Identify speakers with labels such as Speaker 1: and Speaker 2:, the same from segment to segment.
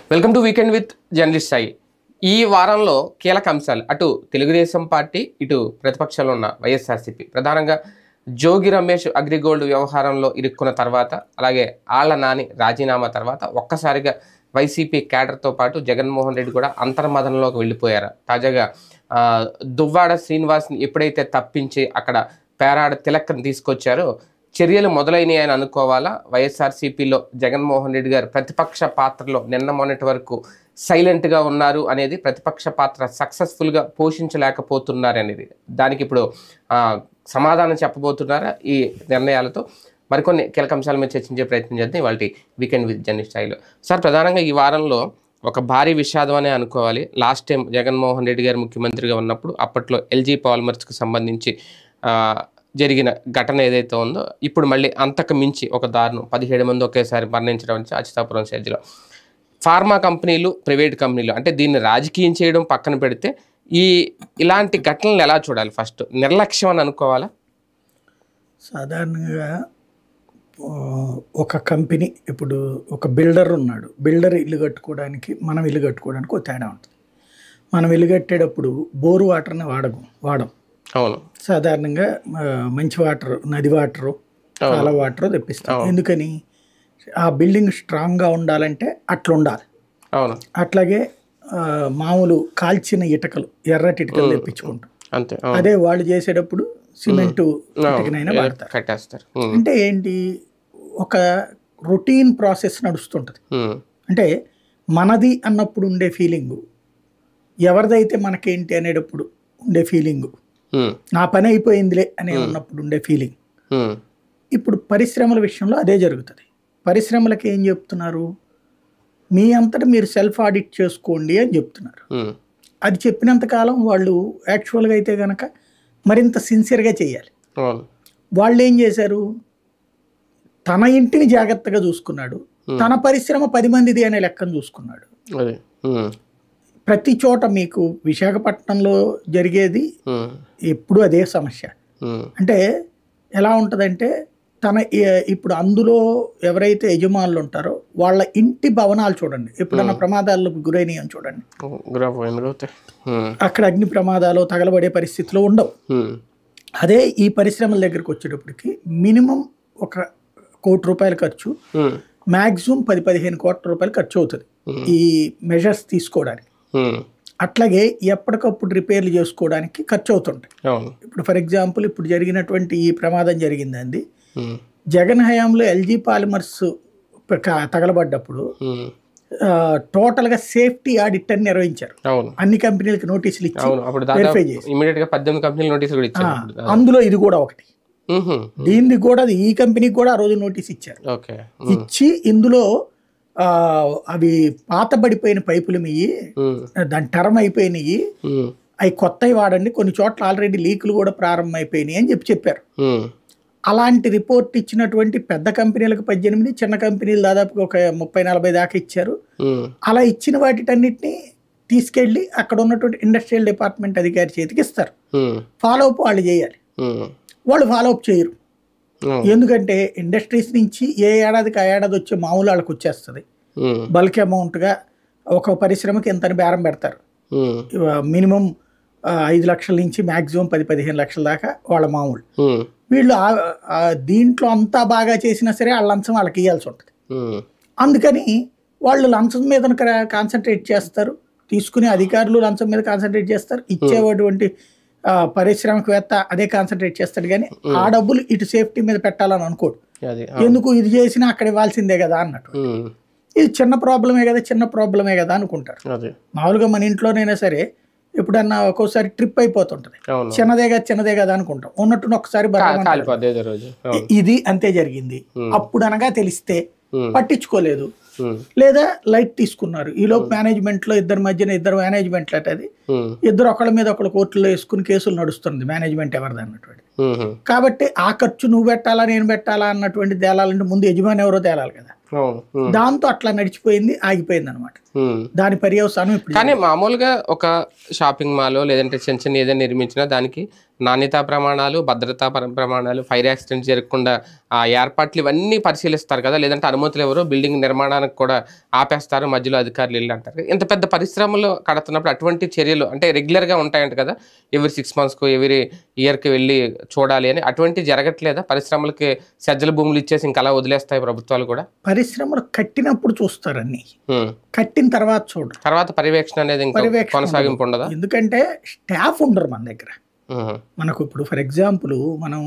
Speaker 1: Welcome to weekend with journalist Sai ఈ వారంలో కీలక అంశాలు అటు తెలుగుదేశం పార్టీ ఇటు ప్రతిపక్షంలో ఉన్న వైఎస్ఆర్సీపీ ప్రధానంగా జోగి రమేష్ అగ్రిగోల్డ్ వ్యవహారంలో ఇరుక్కున్న తర్వాత అలాగే ఆళ్ల నాని రాజీనామా తర్వాత ఒక్కసారిగా వైసీపీ క్యాడర్తో పాటు జగన్మోహన్ రెడ్డి కూడా అంతర్మదనంలోకి వెళ్ళిపోయారు తాజాగా ఆ, దువ్వాడ శ్రీనివాస్ని ఎప్పుడైతే తప్పించి అక్కడ పేరాడ తిలక్కని తీసుకొచ్చారో చర్యలు మొదలైనవి అని అనుకోవాలా వైఎస్ఆర్సీపీలో జగన్మోహన్ రెడ్డి గారు ప్రతిపక్ష పాత్రలో నిన్న మొన్నటి వరకు సైలెంట్గా ఉన్నారు అనేది ప్రతిపక్ష పాత్ర సక్సెస్ఫుల్గా పోషించలేకపోతున్నారు అనేది దానికి ఇప్పుడు ఆ, సమాధానం చెప్పబోతున్నారా ఈ నిర్ణయాలతో మరికొన్ని కీలక అంశాల మీద చర్చించే ప్రయత్నం చేద్దాం ఇవాళ వీకెండ్ విత్ జర్నీ స్టైల్లో సార్ ప్రధానంగా ఈ వారంలో ఒక భారీ విషాదం అనే అనుకోవాలి లాస్ట్ టైం జగన్మోహన్ రెడ్డి గారు ముఖ్యమంత్రిగా ఉన్నప్పుడు అప్పట్లో ఎల్జీ పాలిమర్స్కి సంబంధించి ఆ, జరిగిన ఘటన ఏదైతే ఉందో ఇప్పుడు మళ్ళీ అంతకు మించి ఒక దారుణం పదిహేడు మంది ఒకేసారి మరణించడం వచ్చి అచితాపురం స్టేజ్లో ఫార్మా కంపెనీలు ప్రైవేట్ కంపెనీలు అంటే దీన్ని రాజకీయం చేయడం పక్కన పెడితే ఈ ఇలాంటి ఘటనలు ఎలా చూడాలి ఫస్ట్ నిర్లక్ష్యం అని అనుకోవాలా
Speaker 2: సాధారణంగా ఆ, ఒక కంపెనీ ఇప్పుడు ఒక బిల్డర్ ఉన్నాడు బిల్డర్ ఇల్లు కట్టుకోవడానికి మనం ఇల్లు కట్టుకోవడానికి ఒక తేడా ఉంటుంది మనం ఇల్లు కట్టేటప్పుడు బోరు వాటర్ని వాడము వాడం
Speaker 1: అవును
Speaker 2: సాధారణంగా ఆ, మంచి వాటర్ నది వాటరు చాలా వాటర్ తెప్పిస్తాం ఎందుకని ఆ బిల్డింగ్ స్ట్రాంగ్గా ఉండాలంటే అట్లా ఉండాలి
Speaker 1: అవును
Speaker 2: అట్లాగే ఆ, మామూలు కాల్చిన ఇటుకలు ఎర్రటి ఇటుకలు తెప్పించుకుంటాం
Speaker 1: అంతే అవును
Speaker 2: అదే వాళ్ళు చేసేటప్పుడు సిమెంటు ఇటుకనైనా వాడతారు
Speaker 1: కట్టేస్తారు ఉమ్,
Speaker 2: అంటే ఏంటి ఒక రొటీన్ ప్రాసెస్ నడుస్తుంటుంది
Speaker 1: ఉమ్,
Speaker 2: అంటే మనది అన్నప్పుడు ఉండే ఫీలింగు ఎవరిదైతే మనకేంటి అనేటప్పుడు ఉండే ఫీలింగు
Speaker 1: ఉమ్,
Speaker 2: నా పని అయిపోయిందిలే అనే ఉన్నప్పుడు ఉండే ఫీలింగ్
Speaker 1: ఉమ్,
Speaker 2: ఇప్పుడు పరిశ్రమల విషయంలో అదే జరుగుతుంది పరిశ్రమలకి ఏం చెప్తున్నారు మీ అంతటా మీరు సెల్ఫ్ ఆడిట్ చేసుకోండి అని చెప్తున్నారు
Speaker 1: ఉమ్,
Speaker 2: అది చెప్పినంత కాలం వాళ్ళు యాక్చువల్గా అయితే కనుక మరింత సిన్సియర్గా చేయాలి
Speaker 1: అవును
Speaker 2: వాళ్ళు ఏం చేశారు తన ఇంటిని జాగ్రత్తగా చూసుకున్నాడు తన పరిశ్రమ పది మందిది అనే లెక్కను చూసుకున్నాడు
Speaker 1: అదే ఉమ్,
Speaker 2: ప్రతి చోట మీకు విశాఖపట్నంలో జరిగేది
Speaker 1: ఉమ్,
Speaker 2: ఎప్పుడు అదే సమస్య
Speaker 1: ఉమ్,
Speaker 2: అంటే ఎలా ఉంటుందంటే తన ఏ- ఇప్పుడు అందులో ఎవరైతే యజమానులు ఉంటారో వాళ్ళ ఇంటి భవనాలు చూడండి ఎప్పుడన్నా ప్రమాదాలకు గురైనవి అని చూడండి
Speaker 1: గ్రాఫ్ ఎందుకు అవుతాయి ఉమ్,
Speaker 2: అక్కడ అగ్ని ప్రమాదాలు తగలబడే పరిస్థితులు ఉండవు
Speaker 1: ఉమ్,
Speaker 2: అదే ఈ పరిశ్రమల దగ్గరికి వచ్చేటప్పటికి మినిమం ఒక కోటి రూపాయల ఖర్చు
Speaker 1: ఉమ్,
Speaker 2: మ్యాక్సిమం పది పదిహేను కోట్ల రూపాయలు ఖర్చు అవుతుంది
Speaker 1: Hmm.
Speaker 2: ఈ మెజర్స్ తీసుకోవడానికి
Speaker 1: ఉమ్,
Speaker 2: అట్లాగే ఎప్పటికప్పుడు రిపేర్లు చేసుకోవడానికి ఖర్చు అవుతుంటాయి
Speaker 1: అవును
Speaker 2: ఇప్పుడు ఫర్ ఎగ్జాంపుల్ ఇప్పుడు జరిగినటువంటి ఈ ప్రమాదం జరిగిందండి
Speaker 1: ఉమ్,
Speaker 2: జగన్ హయాంలో ఎల్జీ పాలిమర్స్ క- తగలబడ్డప్పుడు
Speaker 1: ఉమ్,
Speaker 2: ఆ, టోటల్గా సేఫ్టీ ఆడిట్ అని నిర్వహించారు
Speaker 1: అవును
Speaker 2: అన్ని కంపెనీలకు నోటీసులు ఇచ్చి
Speaker 1: అవును అప్పుడు దాదాపు
Speaker 2: వెరిఫై చేసి
Speaker 1: ఇమీడియట్ గా పద్దెనిమిది కంపెనీలు నోటీసులు కూడా
Speaker 2: ఆ,
Speaker 1: ఇచ్చారు అప్పుడు.
Speaker 2: అందులో ఇది కూడా ఒకటి
Speaker 1: ఉహుం,
Speaker 2: దీనికి కూడా అది ఈ కంపెనీకి కూడా ఆ రోజు నోటీస్ ఇచ్చారు
Speaker 1: ఓకే ఉమ్,
Speaker 2: ఇచ్చి ఇందులో ఆ, అవి పాతబడిపోయిన పైపులు మియ్యి
Speaker 1: ఉమ్,
Speaker 2: దాని టర్మ్ అయిపోయినాయి
Speaker 1: ఉమ్,
Speaker 2: అవి కొత్తవి వాడండి కొన్ని చోట్ల ఆల్రెడీ లీకులు కూడా ప్రారంభమైపోయినాయి అని చెప్పి చెప్పారు
Speaker 1: ఉమ్,
Speaker 2: అలాంటి రిపోర్ట్ ఇచ్చినటువంటి పెద్ద కంపెనీలకు పద్దెనిమిది చిన్న కంపెనీలు దాదాపుగా ఒక ముప్పై నలభై దాకా ఇచ్చారు
Speaker 1: ఉమ్,
Speaker 2: అలా ఇచ్చిన వాటిటన్నిటిని తీసుకెళ్ళి అక్కడ ఉన్నటువంటి ఇండస్ట్రియల్ డిపార్ట్మెంట్ అధికారి చేతికి ఇస్తారు
Speaker 1: ఉమ్,
Speaker 2: ఫాలో అప్ వాళ్ళు చేయాలి
Speaker 1: ఉమ్,
Speaker 2: వాళ్ళు ఫాలో అప్ చేయరు
Speaker 1: అవును,
Speaker 2: ఎందుకంటే ఇండస్ట్రీస్ నుంచి ఏ ఏడాదికి ఆ ఏడాది వచ్చే మామూలు వాళ్ళకి వచ్చేస్తుంది
Speaker 1: ఉమ్,
Speaker 2: బల్క్ అమౌంట్గా ఒక పరిశ్రమకి ఎంతని బేరం పెడతారు
Speaker 1: ఉమ్,
Speaker 2: మినిమం ఐదు లక్షల నుంచి మ్యాక్సిమం పది పదిహేను లక్షల దాకా వాళ్ళ మామూలు
Speaker 1: ఉమ్,
Speaker 2: వీళ్ళు ఆ- ఆ దీంట్లో అంతా బాగా చేసినా సరే వాళ్ళ లంచం వాళ్ళకి ఇవ్వాల్సి ఉంటుంది
Speaker 1: ఉమ్,
Speaker 2: అందుకని వాళ్ళు లంచం మీద కాన్సన్ట్రేట్ చేస్తారు తీసుకునే అధికారులు లంచం మీద కాన్సన్ట్రేట్ చేస్తారు ఇచ్చేటువంటి ఆ, పారిశ్రామికవేత్త అదే కాన్సన్ట్రేట్ చేస్తాడు కానీ ఆ డబ్బులు ఇటు సేఫ్టీ మీద పెట్టాలని అనుకోడు
Speaker 1: అది
Speaker 2: ఎందుకు ఇది చేసినా అక్కడ ఇవ్వాల్సిందే కదా అన్నట్టు
Speaker 1: ఉమ్,
Speaker 2: ఇది చిన్న ప్రాబ్లమే కదా చిన్న ప్రాబ్లమే కదా అనుకుంటారు
Speaker 1: అదే
Speaker 2: మామూలుగా మన ఇంట్లోనైనా సరే ఎప్పుడన్నా ఒక్కోసారి ట్రిప్ అయిపోతుంటది
Speaker 1: అవును
Speaker 2: చిన్నదే కదా చిన్నదే కదా అనుకుంటాం ఉన్నట్టున ఒకసారి
Speaker 1: కా-
Speaker 2: బర్రమంటారు.
Speaker 1: కాలిపోద్ది ఏదో రోజు అవును
Speaker 2: ఇది అంతే జరిగింది అప్పుడు అనగా తెలిస్తే
Speaker 1: ఉమ్,
Speaker 2: పట్టించుకోలేదు
Speaker 1: ఉమ్,
Speaker 2: లేదా లైట్ తీసుకున్నారు ఈ లోపు మేనేజ్మెంట్ లో ఇద్దరి మధ్యన ఇద్దరు మేనేజ్మెంట్ అట అది
Speaker 1: ఉమ్,
Speaker 2: ఇద్దరు ఒకళ్ళ మీద ఒకళ్ళు కోర్టులో వేసుకుని కేసులు నడుస్తుంది మేనేజ్మెంట్ ఎవరిది అన్నటువంటి
Speaker 1: ఉమ్,
Speaker 2: కాబట్టి ఆ ఖర్చు నువ్వు పెట్టాలా నేను పెట్టాలా అన్నటువంటి తేలాలంటే ముందు యజమాని ఎవరో తేలాలి కదా
Speaker 1: అవును ఉమ్,
Speaker 2: దాంతో అట్లా నడిచిపోయింది ఆగిపోయింది అనమాట
Speaker 1: ఉమ్.
Speaker 2: దాని పర్యవసానం ఇప్పుడు
Speaker 1: కానీ మామూలుగా ఒక షాపింగ్ మాల్ లేదంటే చిన్న చిన్న ఏదైనా నిర్మించినా దానికి నాణ్యతా ప్రమాణాలు భద్రతా పర- ప్రమాణాలు ఫైర్ యాక్సిడెంట్ జరగకుండా ఆ ఏర్పాట్లు ఇవన్నీ పరిశీలిస్తారు కదా లేదంటే అనుమతులు ఎవరు బిల్డింగ్ నిర్మాణానికి కూడా ఆపేస్తారు మధ్యలో అధికారులు వెళ్ళి అంటారు ఇంత పెద్ద పరిశ్రమలు కడుతున్నప్పుడు అటువంటి చర్యలు అంటే రెగ్యులర్గా ఉంటాయంట కదా ఎవరి సిక్స్ మంత్స్కు ఎవరి ఇయర్కి వెళ్ళి చూడాలి అని అటువంటి జరగట్లేదా పరిశ్రమలకి సజ్జల భూములు ఇచ్చేసి ఇంకా అలా వదిలేస్తాయి ప్రభుత్వాలు కూడా
Speaker 2: పరిశ్రమలు కట్టినప్పుడు చూస్తారు అన్ని
Speaker 1: ఉమ్.
Speaker 2: కట్టిన తర్వాత చూడరు
Speaker 1: తర్వాత పర్యవేక్షణ అనేది ఇంకా
Speaker 2: పర్యవేక్షణ
Speaker 1: కొనసాగింపు ఉండదా
Speaker 2: ఎందుకంటే స్టాఫ్ ఉండరు మన దగ్గర
Speaker 1: ఉమ్.
Speaker 2: మనకు ఇప్పుడు ఫర్ ఎగ్జాంపుల్ మనం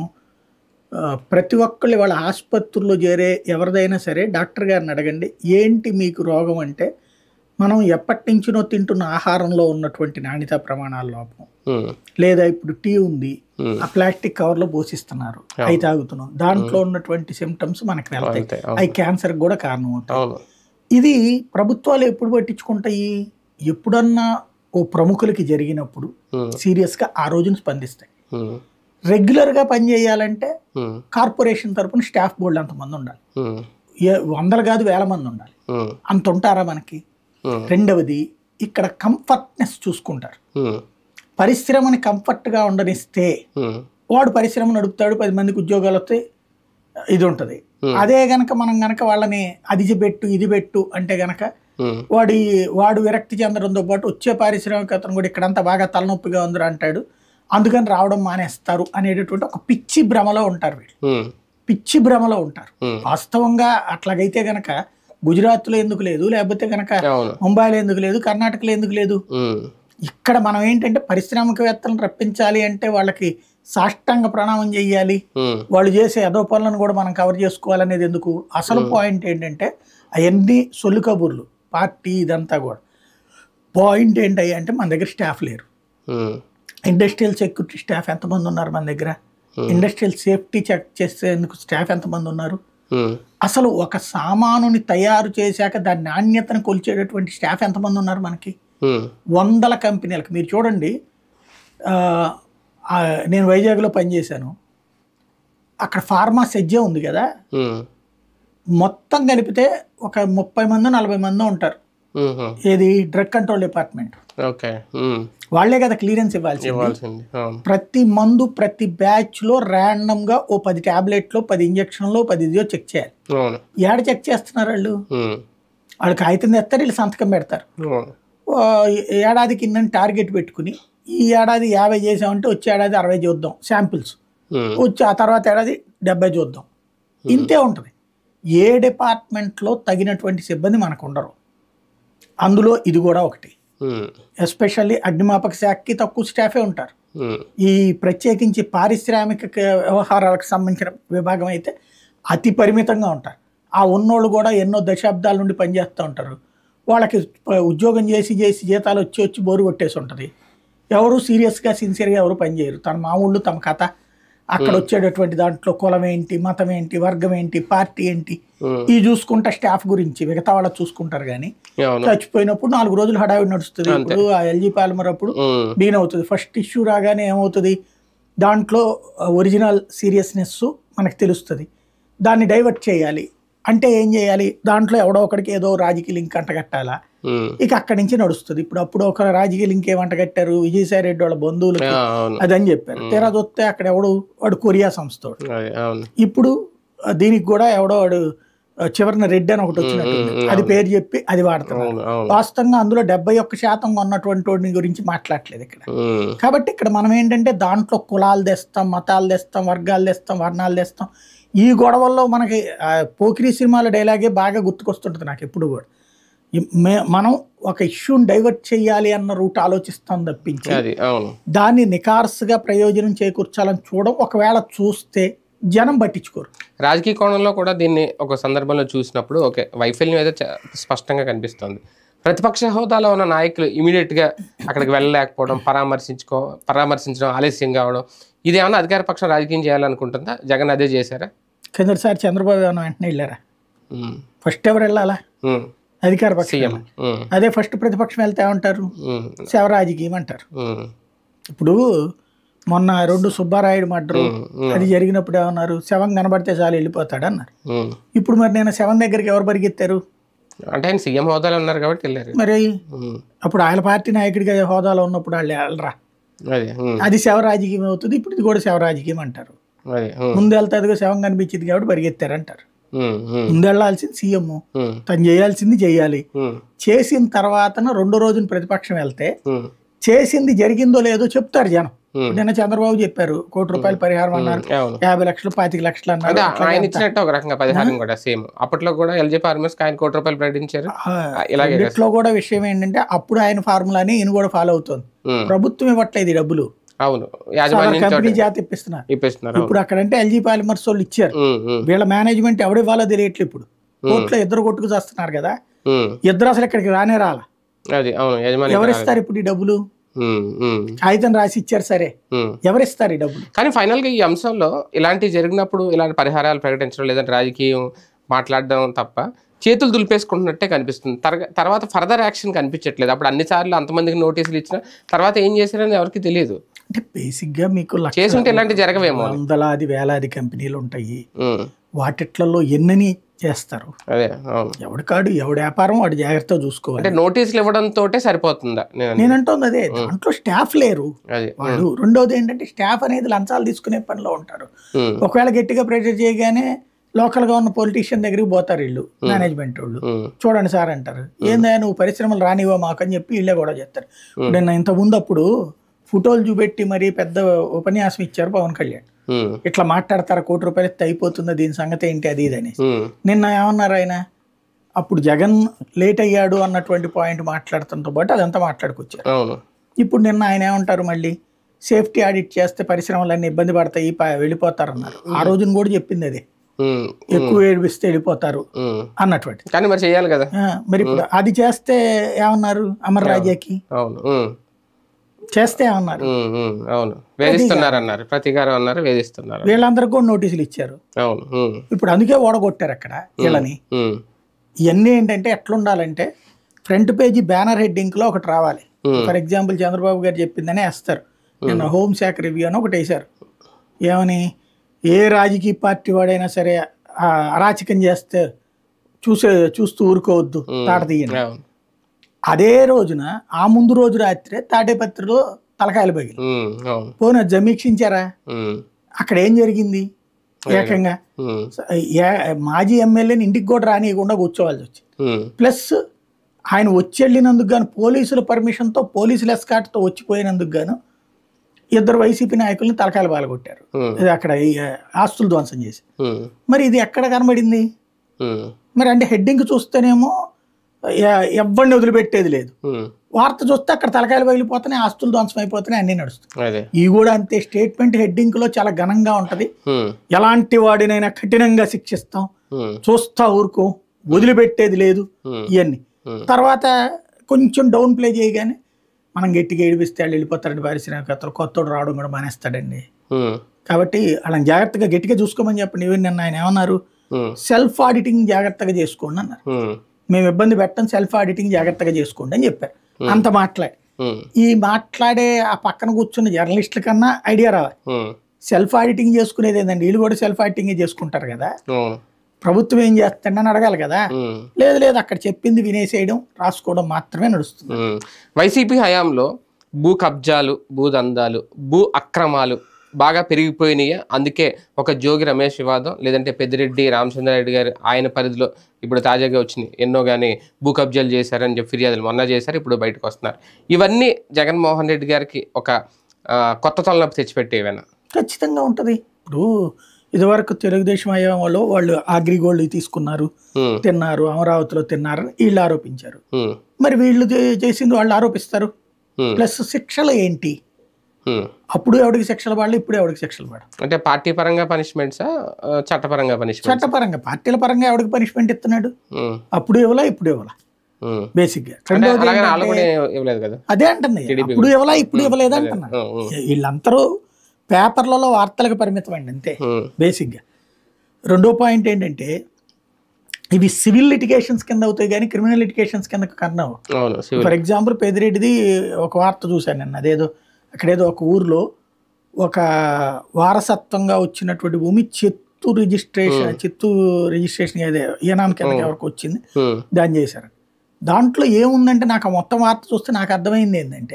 Speaker 2: ఆ, ప్రతి ఒక్కళ్ళు వాళ్ళ ఆసుపత్రుల్లో చేరే ఎవరిదైనా సరే డాక్టర్ గారిని అడగండి ఏంటి మీకు రోగం అంటే మనం ఎప్పటి నుంచినో తింటున్న ఆహారంలో ఉన్నటువంటి నాణ్యత ప్రమాణాల లోపం
Speaker 1: ఉమ్.
Speaker 2: లేదా ఇప్పుడు టీ ఉంది
Speaker 1: ఉమ్.
Speaker 2: ఆ ప్లాస్టిక్ కవర్లో పోసిస్తున్నారు అవి తాగుతున్నాం దాంట్లో ఉన్నటువంటి సిమ్టమ్స్ మనకు వెళ్తాయి
Speaker 1: అంతే
Speaker 2: అవి క్యాన్సర్ కూడా కారణం అవుతాయి
Speaker 1: అవును
Speaker 2: ఇది ప్రభుత్వాలు ఎప్పుడు పట్టించుకుంటాయి ఎప్పుడన్నా ఓ ప్రముఖులకి జరిగినప్పుడు
Speaker 1: ఉమ్.
Speaker 2: సీరియస్గా ఆ రోజున స్పందిస్తాయి
Speaker 1: ఉమ్.
Speaker 2: రెగ్యులర్గా పనిచేయాలంటే
Speaker 1: ఉమ్.
Speaker 2: కార్పొరేషన్ తరపున స్టాఫ్ బోర్డు అంతమంది ఉండాలి
Speaker 1: ఉమ్.
Speaker 2: ఏ వందలు కాదు వేల మంది ఉండాలి
Speaker 1: ఉమ్.
Speaker 2: అంత ఉంటారా మనకి
Speaker 1: ఉమ్.
Speaker 2: రెండవది ఇక్కడ కంఫర్ట్నెస్ చూసుకుంటారు
Speaker 1: ఉమ్.
Speaker 2: పరిశ్రమని కంఫర్ట్గా ఉండనిస్తే
Speaker 1: ఉమ్.
Speaker 2: వాడు పరిశ్రమ నడుపుతాడు పది మందికి ఉద్యోగాలు వస్తాయి ఇది ఉంటుంది
Speaker 1: Hmm.
Speaker 2: అదే గనక మనం గనక వాళ్ళని అది పెట్టు ఇది పెట్టు అంటే గనక
Speaker 1: ఉమ్.
Speaker 2: వాడి వాడు విరక్తి చెందడంతో పాటు వచ్చే పారిశ్రామికతను కూడా ఇక్కడంతా బాగా తలనొప్పిగా ఉందిరా అంటాడు అందుకని రావడం మానేస్తారు అనేటటువంటి ఒక పిచ్చి భ్రమలో ఉంటారు వీళ్ళు
Speaker 1: ఉమ్.
Speaker 2: పిచ్చి భ్రమలో ఉంటారు
Speaker 1: ఉమ్.
Speaker 2: వాస్తవంగా అట్లాగైతే గనక గుజరాత్లో ఎందుకు లేదు లేకపోతే గనక
Speaker 1: అవును
Speaker 2: ముంబైలో ఎందుకు లేదు కర్ణాటకలో ఎందుకు లేదు
Speaker 1: ఉమ్.
Speaker 2: ఇక్కడ మనం ఏంటంటే పారిశ్రామికవేత్తలను రప్పించాలి అంటే వాళ్ళకి సాష్టాంగ ప్రణామం చెయ్యాలి
Speaker 1: ఉమ్.
Speaker 2: వాళ్ళు చేసే అదో పనులను కూడా మనం కవర్ చేసుకోవాలనేది ఎందుకు అసలు పాయింట్ ఏంటంటే అవన్నీ సొల్లు కబుర్లు పార్టీ ఇదంతా కూడా పాయింట్ ఏంటయ్యా అంటే మన దగ్గర స్టాఫ్ లేరు
Speaker 1: ఉమ్.
Speaker 2: ఇండస్ట్రియల్ సెక్యూరిటీ స్టాఫ్ ఎంతమంది ఉన్నారు మన దగ్గర ఇండస్ట్రియల్ సేఫ్టీ చెక్ చేసేందుకు స్టాఫ్ ఎంతమంది ఉన్నారు
Speaker 1: ఉమ్.
Speaker 2: అసలు ఒక సామానుని తయారు చేశాక దాని నాణ్యతను కొలిచేటటువంటి స్టాఫ్ ఎంతమంది ఉన్నారు మనకి
Speaker 1: ఉమ్.
Speaker 2: వందల కంపెనీలకు మీరు చూడండి ఆ, ఆ, నేను వైజాగ్లో పనిచేశాను అక్కడ ఫార్మా సెజ్జే ఉంది కదా
Speaker 1: ఉమ్.
Speaker 2: మొత్తం కలిపితే ఒక ముప్పై మంది నలభై మంది ఉంటారు
Speaker 1: ఉమ్.
Speaker 2: ఏది డ్రగ్ కంట్రోల్ డిపార్ట్మెంట్
Speaker 1: ఓకే ఉమ్.
Speaker 2: వాళ్ళే కదా క్లియరెన్స్ ఇవ్వాల్సింది
Speaker 1: ఇవ్వాల్సింది అవును
Speaker 2: ప్రతి మందు ప్రతి బ్యాచ్లో ర్యాండమ్గా ఓ పది ట్యాబ్లెట్లో పది ఇంజక్షన్లో పది ఇదియో చెక్ చేయాలి
Speaker 1: అవును
Speaker 2: ఏడ చెక్ చేస్తున్నారు వాళ్ళు
Speaker 1: ఉమ్.
Speaker 2: వాళ్ళు కాగితం తెస్తారు వీళ్ళు సంతకం పెడతారు
Speaker 1: అవును
Speaker 2: ఓ ఏడాదికి ఇన్నని టార్గెట్ పెట్టుకుని ఈ ఏడాది యాభై చేసామంటే వచ్చే ఏడాది అరవై చూద్దాం శాంపిల్స్
Speaker 1: ఉమ్.
Speaker 2: వచ్చి ఆ తర్వాత ఏడాది డెబ్బై చూద్దాం ఇంతే ఉంటుంది ఏ డిపార్ట్మెంట్లో తగినటువంటి సిబ్బంది మనకు ఉండరు అందులో ఇది కూడా ఒకటి
Speaker 1: ఉమ్.
Speaker 2: ఎస్పెషల్లీ అగ్నిమాపక శాఖకి తక్కువ స్టాఫే ఉంటారు
Speaker 1: ఉమ్.
Speaker 2: ఈ ప్రత్యేకించి పారిశ్రామిక క- వ్యవహారాలకు సంబంధించిన విభాగం అయితే అతి పరిమితంగా ఉంటారు ఆ ఉన్నోళ్ళు కూడా ఎన్నో దశాబ్దాల నుండి పనిచేస్తూ ఉంటారు వాళ్ళకి ప- ఉద్యోగం చేసి చేసి జీతాలు వచ్చి వచ్చి బోరు కొట్టేసి ఉంటుంది ఎవరు సీరియస్గా సిన్సియర్గా ఎవరు పనిచేయరు తన మామూళ్ళు తమ కథ అక్కడ వచ్చేటటువంటి దాంట్లో కులం ఏంటి మతం ఏంటి వర్గం ఏంటి పార్టీ ఏంటి
Speaker 1: ఉమ్.
Speaker 2: ఈ చూసుకుంటా స్టాఫ్ గురించి మిగతా వాళ్ళు చూసుకుంటారు కానీ
Speaker 1: అవును
Speaker 2: చచ్చిపోయినప్పుడు నాలుగు రోజులు హడావిడి నడుస్తుంది ఇప్పుడు ఆ ఎల్జీ పాలిమర్ అప్పుడు
Speaker 1: ఉమ్.
Speaker 2: డీన్ అవుతుంది ఫస్ట్ ఇష్యూ రాగానే ఏమవుతుంది దాంట్లో ఒరిజినల్ సీరియస్నెస్ మనకు తెలుస్తుంది దాన్ని డైవర్ట్ చేయాలి అంటే ఏం చేయాలి దాంట్లో ఎవడో ఒకడికి ఏదో రాజకీయ లింక్ అంటగట్టాలా
Speaker 1: ఉమ్.
Speaker 2: ఇక అక్కడి నుంచి నడుస్తుంది ఇప్పుడు అప్పుడు ఒక రాజకీయ లింక్ ఏమంటగట్టారు విజయసాయి రెడ్డి వాళ్ళ బంధువులకి
Speaker 1: ఆ, అవును
Speaker 2: అదని చెప్పారు తీరా చూస్తే అక్కడ ఎవడు వాడు కొరియా సంస్థోడు
Speaker 1: అదే అవును
Speaker 2: ఇప్పుడు ఆ, దీనికి కూడా ఎవడో వాడు ఆ, చివరిన రెడ్డి అని ఒకటి వచ్చినట్టు
Speaker 1: ఉమ్,
Speaker 2: అది పేరు చెప్పి అది వాడుతున్నారు
Speaker 1: అవును అవును
Speaker 2: వాస్తవంగా అందులో డెబ్బై ఒక్క శాతం ఉన్నటువంటి వాడిని గురించి మాట్లాడలేదు ఇక్కడ
Speaker 1: ఉమ్.
Speaker 2: కాబట్టి ఇక్కడ మనం ఏంటంటే దాంట్లో కులాలు తెస్తాం మతాలు తెస్తాం వర్గాలు తెస్తాం వర్ణాలు తెస్తాం ఈ గొడవల్లో మనకి ఆ, పోకిరి సినిమాల డైలాగే బాగా గుర్తుకొస్తుంటుంది నాకు ఎప్పుడు కూడా ఈ- మే- మనం ఒక ఇష్యూని డైవర్ట్ చేయాలి అన్న రూట్ ఆలోచిస్తాం తప్పించి
Speaker 1: అది అవును
Speaker 2: దాన్ని నికార్సుగా ప్రయోజనం చేకూర్చాలని చూడడం ఒకవేళ చూస్తే జనం పట్టించుకోరు
Speaker 1: రాజకీయ కోణంలో కూడా దీన్ని ఒక సందర్భంలో చూసినప్పుడు ఓకే వైఫల్యం అయితే చ- స్పష్టంగా కనిపిస్తుంది ప్రతిపక్ష హోదాలో ఉన్న నాయకులు ఇమీడియట్గా అక్కడికి వెళ్ళలేకపోవడం పరామర్శించుకో పరామర్శించడం ఆలస్యం కావడం ఇది ఏమన్నా అధికార పక్షం రాజకీయం చేయాలనుకుంటుందా జగన్ అదే చేశారా
Speaker 2: కిందటిసారి చంద్రబాబు ఏమైనా వెంటనే వెళ్ళారా
Speaker 1: ఉమ్.
Speaker 2: ఫస్ట్ ఎవరు వెళ్ళాలా
Speaker 1: ఉమ్.
Speaker 2: అధికార పక్షం
Speaker 1: సీఎం ఉమ్.
Speaker 2: అదే ఫస్ట్ ప్రతిపక్షం వెళ్తే ఏమంటారు
Speaker 1: ఉమ్.
Speaker 2: శవ రాజకీయం అంటారు
Speaker 1: ఉమ్.
Speaker 2: ఇప్పుడు మొన్న రెండు సుబ్బారాయుడు మర్డరు
Speaker 1: ఉమ్, ఉమ్,
Speaker 2: అది జరిగినప్పుడు ఏమన్నారు శవం కనబడితే చాలు వెళ్ళిపోతాడు అన్నారు
Speaker 1: ఉమ్.
Speaker 2: ఇప్పుడు మరి నేను శవం దగ్గరికి ఎవరు పరిగెత్తారు
Speaker 1: అంటే ఆయన సీఎం హోదాలో ఉన్నారు కాబట్టి వెళ్ళారు
Speaker 2: మరి
Speaker 1: ఉమ్,
Speaker 2: అప్పుడు ఆయన పార్టీ నాయకుడిగా హోదాలో ఉన్నప్పుడు వాళ్ళు వెళ్ళరా
Speaker 1: అదే ఉమ్,
Speaker 2: అది శవ రాజకీయం అవుతుంది ఇప్పుడు ఇది కూడా శవ రాజకీయం అంటారు
Speaker 1: అదే ఉమ్,
Speaker 2: ముందు వెళ్తాదిగా శవం కనిపించింది కాబట్టి పరిగెత్తారంటారు
Speaker 1: ఉమ్, ఉమ్,
Speaker 2: ముందు వెళ్ళాల్సింది సీఎం
Speaker 1: ఉమ్,
Speaker 2: తను చేయాల్సింది చేయాలి
Speaker 1: ఉమ్,
Speaker 2: చేసిన తర్వాత రెండో రోజున ప్రతిపక్షం వెళ్తే
Speaker 1: ఉమ్,
Speaker 2: చేసింది జరిగిందో లేదో చెప్తారు జనం
Speaker 1: ఉమ్.
Speaker 2: నిన్న చంద్రబాబు చెప్పారు కోటి రూపాయలు పరిహారం అన్నారు
Speaker 1: అవును
Speaker 2: యాభై లక్షలు పాతిక లక్షలు అన్నారు
Speaker 1: అంటే
Speaker 2: అట్లాగే
Speaker 1: ఆయన
Speaker 2: అంతా.
Speaker 1: ఇచ్చినట్టు ఒక రకంగా పరిహారం కూడా సేమ్ అప్పట్లో కూడా ఎల్జీ ఫార్మర్స్ ఆయన కోటి రూపాయలు ప్రకటించారు
Speaker 2: ఆ,
Speaker 1: ఇలాగే
Speaker 2: రెండిట్లో కూడా విషయం ఏంటంటే అప్పుడు ఆయన ఫార్ములాని ఈయన కూడా ఫాలో అవుతుంది
Speaker 1: ఉమ్,
Speaker 2: ప్రభుత్వం ఇవ్వట్లేదు ఈ డబ్బులు
Speaker 1: అవును యాజమాన్యం
Speaker 2: కంపెనీ
Speaker 1: తోటి
Speaker 2: జాతి ఇప్పిస్తున్నారు
Speaker 1: ఇప్పిస్తున్నారు అవును.
Speaker 2: ఇప్పుడు అక్కడంటే ఎల్జీ పాలిమర్స్ వాళ్ళు ఇచ్చారు
Speaker 1: ఉమ్, ఉమ్,
Speaker 2: వీళ్ళ మేనేజ్మెంట్ ఎవడివ్వాలో తెలియట్లేదు ఇప్పుడు కోర్టులో ఇద్దరు కొట్టుకు చేస్తున్నారు కదా
Speaker 1: ఉమ్,
Speaker 2: ఇద్దరు అసలు ఇక్కడికి రానే రాలా
Speaker 1: అది అవును యజమాని
Speaker 2: ఎవరిస్తారు ఇప్పుడు ఈ డబ్బులు
Speaker 1: ఉమ్, ఉమ్,
Speaker 2: కాగితం రాసి ఇచ్చారు సరే
Speaker 1: ఉమ్.
Speaker 2: ఎవరిస్తారు ఈ డబ్బులు
Speaker 1: కానీ ఫైనల్ గా ఈ అంశంలో ఇలాంటివి జరిగినప్పుడు ఇలాంటి పరిహారాలు ప్రకటించడం లేదంటే రాజకీయం మాట్లాడడం తప్ప చేతులు దులిపేసుకుంటున్నట్టే కనిపిస్తుంది తర్గ- తర్వాత ఫర్దర్ యాక్షన్ కనిపించట్లేదు అప్పుడు అన్ని సార్లు అంతమందికి నోటీసులు ఇచ్చిన తర్వాత ఏం చేశారని ఎవరికి తెలియదు
Speaker 2: అంటే బేసిక్ గా మీకు లక్ష-
Speaker 1: చేసుంటే ఇలాంటివి జరగవేమో అని.
Speaker 2: వందలాది వేలాది కంపెనీలు ఉంటాయి
Speaker 1: ఉమ్,
Speaker 2: వాటిట్లలో ఎన్నని చేస్తారు
Speaker 1: అదే అవును
Speaker 2: ఎవడి కాడు ఎవడి వ్యాపారం వాడు జాగ్రత్తగా చూసుకోవాలి
Speaker 1: అంటే నోటీసులు ఇవ్వడం తోటే సరిపోతుందా నేను
Speaker 2: నేను అంటుంది అదే దాంట్లో స్టాఫ్ లేరు
Speaker 1: అది
Speaker 2: వాడు రెండోది ఏంటంటే స్టాఫ్ అనేది లంచాలు తీసుకునే పనిలో ఉంటారు
Speaker 1: ఉమ్,
Speaker 2: ఒకవేళ గట్టిగా ప్రెషర్ చేయగానే లోకల్ గా ఉన్న పొలిటీషియన్ దగ్గరికి పోతారు వీళ్ళు మేనేజ్మెంట్ వాళ్ళు
Speaker 1: ఉమ్,
Speaker 2: చూడండి సార్ అంటారు ఏందా నువ్వు పరిశ్రమలు రానివో మాకు అని చెప్పి వీళ్ళే కూడా చెప్తారు ఇప్పుడు నేను ఇంత ముందు అప్పుడు ఫోటోలు చూపెట్టి మరి పెద్ద ఉపన్యాసం ఇచ్చారు పవన్ కళ్యాణ్
Speaker 1: ఉమ్,
Speaker 2: ఇట్లా మాట్లాడతారా కోటి రూపాయలు ఇస్తే అయిపోతుందా దీని సంగతి ఏంటి అది ఇది అనేసి
Speaker 1: ఉమ్,
Speaker 2: నిన్న ఏమన్నారు ఆయన అప్పుడు జగన్ లేట్ అయ్యాడు అన్నటువంటి పాయింట్ మాట్లాడుతుంతో పాటు అదంతా మాట్లాడుకొచ్చారు
Speaker 1: అవును
Speaker 2: ఇప్పుడు నిన్న ఆయన ఏమంటారు మళ్ళీ సేఫ్టీ ఆడిట్ చేస్తే పరిశ్రమలన్నీ ఇబ్బంది పడతాయి ప- వెళ్ళిపోతారన్నారు ఆ రోజున కూడా చెప్పింది అదే
Speaker 1: ఉమ్,
Speaker 2: ఎక్కువ ఏడిపిస్తే వెళ్ళిపోతారు
Speaker 1: ఉమ్.
Speaker 2: అన్నటువంటి
Speaker 1: కానీ మరి చేయాలి కదా
Speaker 2: ఆ, మరి ఇప్పుడు అది చేస్తే ఏమన్నారు అమర్ రాజాకి
Speaker 1: అవును ఉమ్,
Speaker 2: చేస్తే ఏమన్నారు
Speaker 1: ఉమ్, ఉమ్, అవును వేధిస్తున్నారు అన్నారు ప్రతీకారం అన్నారు వేధిస్తున్నారు
Speaker 2: వీళ్ళందరికీ కూడా నోటీసులు ఇచ్చారు
Speaker 1: అవును ఉమ్,
Speaker 2: ఇప్పుడు అందుకే ఓడగొట్టారు అక్కడ వీళ్ళని
Speaker 1: ఉమ్,
Speaker 2: ఇవన్నీ ఏంటంటే ఎట్లుండాలంటే ఫ్రంట్ పేజీ బ్యానర్ హెడ్డింగ్ లో ఒకటి రావాలి
Speaker 1: Hmm.
Speaker 2: ఫర్ ఎగ్జాంపుల్ చంద్రబాబు గారు చెప్పిందనే వేస్తారు నిన్న హోంశాఖ రివ్యూ అని ఒకటి వేశారు ఏమని ఏ రాజకీయ పార్టీ వాడైనా సరే ఆ అరాచకం చేస్తే చూసే చూస్తూ ఊరుకోవద్దు తాట తీయండి
Speaker 1: అవును
Speaker 2: అదే రోజున ఆ ముందు రోజు రాత్రే తాటేపత్రిలో తలకాయలు పగిలి
Speaker 1: ఉమ్, అవును
Speaker 2: పోనీ అది సమీక్షించారా
Speaker 1: ఉమ్,
Speaker 2: అక్కడ ఏం జరిగింది ఏకంగా
Speaker 1: ఉమ్,
Speaker 2: ఏ- మాజీ ఎమ్మెల్యేని ఇంటికి కూడా రానియకుండా కూర్చోవాల్సి వచ్చింది
Speaker 1: ఉమ్,
Speaker 2: ప్లస్ ఆయన వచ్చి వెళ్ళినందుకు గాను పోలీసుల పర్మిషన్తో పోలీసుల ఎస్కాట్తో వచ్చిపోయినందుకు గాను ఇద్దరు వైసీపీ నాయకుల్ని తలకాయలు పాల్గొట్టారు
Speaker 1: ఉమ్,
Speaker 2: ఇది అక్కడ ఈ ఆస్తులు ధ్వంసం చేసి
Speaker 1: ఉమ్,
Speaker 2: మరి ఇది ఎక్కడ కనబడింది
Speaker 1: ఉమ్,
Speaker 2: మరి అంటే హెడ్డింగ్ చూస్తేనేమో ఎ- ఎవరిని వదిలిపెట్టేది లేదు
Speaker 1: ఉమ్,
Speaker 2: వార్త చూస్తే అక్కడ తలకాయలు పగిలిపోతున్నాయి ఆస్తులు ధ్వంసం అయిపోతున్నాయి అన్నీ నడుస్తాయి
Speaker 1: అదే
Speaker 2: ఈ కూడా అంతే స్టేట్మెంట్ హెడ్డింగ్ లో చాలా ఘనంగా ఉంటది
Speaker 1: ఉమ్,
Speaker 2: ఎలాంటి వాడినైనా కఠినంగా శిక్షిస్తాం
Speaker 1: ఉమ్,
Speaker 2: చూస్తా ఊరుకో వదిలిపెట్టేది లేదు
Speaker 1: ఉమ్,
Speaker 2: ఇవన్నీ
Speaker 1: ఉమ్,
Speaker 2: తర్వాత కొంచెం డౌన్ ప్లే చేయగానే మనం గట్టిగా ఏడిపిస్తే వాళ్ళు వెళ్ళిపోతారండి పారిశ్రామికవేత్తలు కొత్తోడు రావడం కూడా మానేస్తాడండి
Speaker 1: ఉమ్,
Speaker 2: కాబట్టి వాళ్ళని జాగ్రత్తగా గట్టిగా చూసుకోమని చెప్పండి ఈవెన్ నిన్న ఆయన ఏమన్నారు
Speaker 1: ఉమ్,
Speaker 2: సెల్ఫ్ ఆడిటింగ్ జాగ్రత్తగా చేసుకోండి అన్నారు
Speaker 1: ఉమ్,
Speaker 2: మేము ఇబ్బంది పెట్టం సెల్ఫ్ ఆడిటింగ్ జాగ్రత్తగా చేసుకోండి అని చెప్పారు అంత మాట్లాడి
Speaker 1: ఉమ్,
Speaker 2: ఈ మాట్లాడే ఆ పక్కన కూర్చున్న జర్నలిస్టుల కన్నా ఐడియా రావాలి
Speaker 1: ఉమ్,
Speaker 2: సెల్ఫ్ ఆడిటింగ్ చేసుకునేది ఏంటండి వీళ్ళు కూడా సెల్ఫ్ ఆడిటింగ్ చేసుకుంటారు కదా
Speaker 1: అవును
Speaker 2: ప్రభుత్వం ఏం చేస్తుందని అడగాలి కదా
Speaker 1: ఉమ్.
Speaker 2: లేదు లేదు అక్కడ చెప్పింది వినేసేయడం రాసుకోవడం మాత్రమే నడుస్తుంది
Speaker 1: ఉమ్. వైసీపీ హయాంలో భూ కబ్జాలు భూ దందాలు భూ అక్రమాలు బాగా పెరిగిపోయినాయి అందుకే ఒక జోగి రమేష్ వివాదం లేదంటే పెద్దిరెడ్డి రామచంద్రారెడ్డి గారు ఆయన పరిధిలో ఇప్పుడు తాజాగా వచ్చినాయి ఎన్నో కానీ భూ కబ్జాలు చేశారని చెప్పి ఫిర్యాదులు మొన్న చేశారు ఇప్పుడు బయటకు వస్తున్నారు ఇవన్నీ జగన్మోహన్ రెడ్డి గారికి ఒక ఆ, కొత్త తలనొప్పి తెచ్చిపెట్టేవేనా
Speaker 2: ఖచ్చితంగా ఉంటుంది ఇప్పుడు ఇదివరకు తెలుగుదేశం హయాంలో వాళ్ళు అగ్రిగోల్డ్ తీసుకున్నారు
Speaker 1: ఉమ్,
Speaker 2: తిన్నారు అమరావతిలో తిన్నారు వీళ్ళు ఆరోపించారు
Speaker 1: ఉమ్,
Speaker 2: మరి వీళ్ళు చే- చేసింది వాళ్ళు ఆరోపిస్తారు
Speaker 1: ఉమ్,
Speaker 2: ప్లస్ శిక్షలు ఏంటి
Speaker 1: ఉమ్.
Speaker 2: అప్పుడు ఎవరికి శిక్షలు పడాలి ఇప్పుడు ఎవరికి శిక్షలు పడాలి
Speaker 1: అంటే పార్టీ పరంగా పనిష్మెంట్సా చట్టపరంగా పనిష్మెంట్
Speaker 2: చట్టపరంగా పార్టీల పరంగా ఎవరికి పనిష్మెంట్ ఇస్తున్నాడు అప్పుడు ఇవ్వలా ఇప్పుడు ఇవ్వలా బేసిక్ గా
Speaker 1: అంటే
Speaker 2: రెండోది
Speaker 1: అలాగే వాళ్ళు
Speaker 2: ఏంటంటే-
Speaker 1: కూడా ఇవ్వలేదు కదా
Speaker 2: అదే అంటుంది అప్పుడు ఇవ్వలా ఇప్పుడు ఇవ్వలేదు అంటున్నా
Speaker 1: ఉమ్, ఉమ్,
Speaker 2: వీళ్ళందరూ పేపర్లలో వార్తలకు పరిమితం అండి అంతే
Speaker 1: ఉమ్,
Speaker 2: బేసిక్గా రెండో పాయింట్ ఏంటంటే ఇవి సివిల్ లిటిగేషన్స్ కింద అవుతాయి కానీ క్రిమినల్ లిటిగేషన్స్ కింద కన్నా
Speaker 1: అవును సివిల్
Speaker 2: ఫర్ ఎగ్జాంపుల్ పెదిరెడ్డిది ఒక వార్త చూశాను నేను అదేదో అక్కడేదో ఒక ఊర్లో ఒక వారసత్వంగా వచ్చినటువంటి భూమి చెత్తు రిజిస్ట్రేషన్ చెత్తు రిజిస్ట్రేషన్ ఏదే ఈనాం కిందకి ఎవరికి వచ్చింది
Speaker 1: ఉమ్,
Speaker 2: దాన్ని చేశారు దాంట్లో ఏముందంటే నాకు ఆ మొత్తం వార్త చూస్తే నాకు అర్థమైంది ఏంటంటే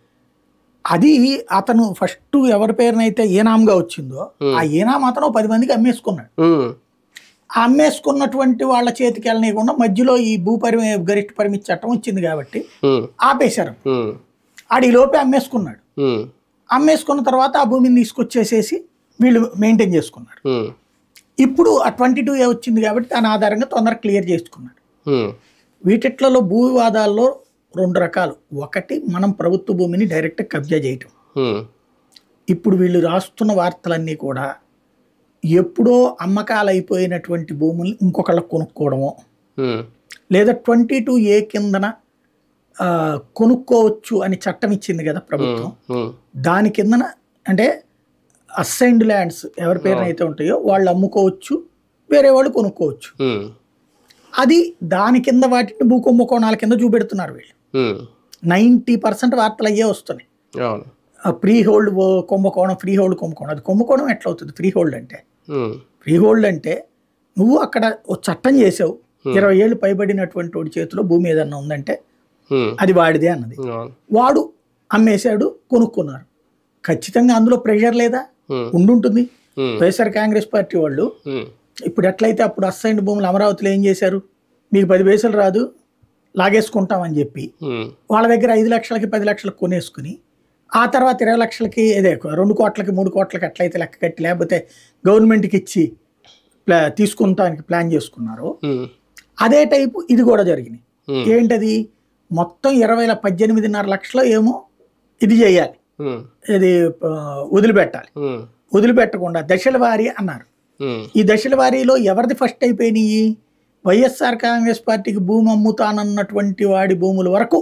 Speaker 2: అది అతను ఫస్ట్ ఎవరి పేరునైతే ఏనాంగా వచ్చిందో ఆ ఏనాం అతను పది మందికి అమ్మేసుకున్నాడు
Speaker 1: ఉమ్,
Speaker 2: ఆ అమ్మేసుకున్నటువంటి వాళ్ళ చేతికి వెళ్ళనీయకుండా మధ్యలో ఈ భూ పరిమి గరిష్ట పరిమితి చట్టం వచ్చింది కాబట్టి
Speaker 1: ఉమ్,
Speaker 2: ఆపేశారు
Speaker 1: ఉమ్,
Speaker 2: ఆడి లోపే అమ్మేసుకున్నాడు
Speaker 1: ఉమ్,
Speaker 2: అమ్మేసుకున్న తర్వాత ఆ భూమిని తీసుకొచ్చేసేసి వీళ్ళు మెయింటైన్ చేసుకున్నారు
Speaker 1: ఉమ్,
Speaker 2: ఇప్పుడు ఆ ట్వంటీ టూ ఏ వచ్చింది కాబట్టి దాని ఆధారంగా తొందరగా క్లియర్ చేసుకున్నాడు
Speaker 1: ఉమ్,
Speaker 2: వీటిట్లలో భూ వివాదాల్లో రెండు రకాలు ఒకటి మనం ప్రభుత్వ భూమిని డైరెక్ట్ కబ్జా చేయటం
Speaker 1: ఉమ్,
Speaker 2: ఇప్పుడు వీళ్ళు రాస్తున్న వార్తలన్నీ కూడా ఎప్పుడో అమ్మకాలు అయిపోయినటువంటి భూముల్ని ఇంకొకళ్ళకి కొనుక్కోవడమో
Speaker 1: ఉమ్,
Speaker 2: లేదా ట్వంటీ టూ ఏ కిందన ఆ, కొనుక్కోవచ్చు అని చట్టం ఇచ్చింది కదా ప్రభుత్వం
Speaker 1: ఉమ్,
Speaker 2: దాని కిందన అంటే అసైన్డ్ ల్యాండ్స్ ఎవరి పేరున అయితే ఉంటాయో వాళ్ళు అమ్ముకోవచ్చు వేరే వాళ్ళు కొనుక్కోవచ్చు
Speaker 1: ఉమ్,
Speaker 2: అది దాని కింద వాటిని భూ కుంభకోణాల కింద చూపెడుతున్నారు వీళ్ళు
Speaker 1: ఉమ్,
Speaker 2: నైంటీ పర్సెంట్ వార్తలు అయ్యే వస్తున్నాయి
Speaker 1: అవును
Speaker 2: ఫ్రీ హోల్డ్ కుంభకోణం ఫ్రీ హోల్డ్ కుంభకోణం అది కుంభకోణం ఎట్లా అవుతుంది ఫ్రీ హోల్డ్ అంటే
Speaker 1: ఉమ్,
Speaker 2: ఫ్రీ హోల్డ్ అంటే నువ్వు అక్కడ ఓ చట్టం చేసావు ఇరవై ఏళ్ళు పైబడినటువంటి వాడి చేతిలో భూమి ఏదన్నా ఉందంటే
Speaker 1: ఉమ్,
Speaker 2: అది వాడిదే అన్నది
Speaker 1: అవును
Speaker 2: వాడు అమ్మేశాడు కొనుక్కున్నారు ఖచ్చితంగా అందులో ప్రెషర్ లేదా
Speaker 1: ఉమ్,
Speaker 2: ఉండుంటుంది
Speaker 1: ఉమ్,
Speaker 2: వైఎస్ఆర్ కాంగ్రెస్ పార్టీ వాళ్ళు
Speaker 1: ఉమ్,
Speaker 2: ఇప్పుడు ఎట్లయితే అప్పుడు అస్సైన్ భూములు అమరావతిలో ఏం చేశారు మీకు పది పైసలు రాదు లాగేసుకుంటామని చెప్పి
Speaker 1: ఉమ్,
Speaker 2: వాళ్ళ దగ్గర ఐదు లక్షలకి పది లక్షలకు కొనేసుకుని ఆ తర్వాత ఇరవై లక్షలకి ఇదే రెండు కోట్లకి మూడు కోట్లకి ఎట్లయితే లెక్క కట్టి లేకపోతే గవర్నమెంట్కి ఇచ్చి ప్లా తీసుకుంటానికి ప్లాన్ చేసుకున్నారో
Speaker 1: ఉమ్,
Speaker 2: అదే టైపు ఇది కూడా జరిగినాయి
Speaker 1: ఉమ్,
Speaker 2: ఏంటది మొత్తం ఇరవై పద్దెనిమిదిన్నర లక్షలు ఏమో ఇది చేయాలి
Speaker 1: ఉమ్,
Speaker 2: ఇది ఆ, వదిలిపెట్టాలి
Speaker 1: ఉమ్,
Speaker 2: వదిలిపెట్టకుండా దశల వారీ అన్నారు
Speaker 1: ఉమ్,
Speaker 2: ఈ దశల వారీలో ఎవరిది ఫస్ట్ అయిపోయినాయి వైఎస్ఆర్ కాంగ్రెస్ పార్టీకి భూమి అమ్ముతానన్నటువంటి వాడి భూముల వరకు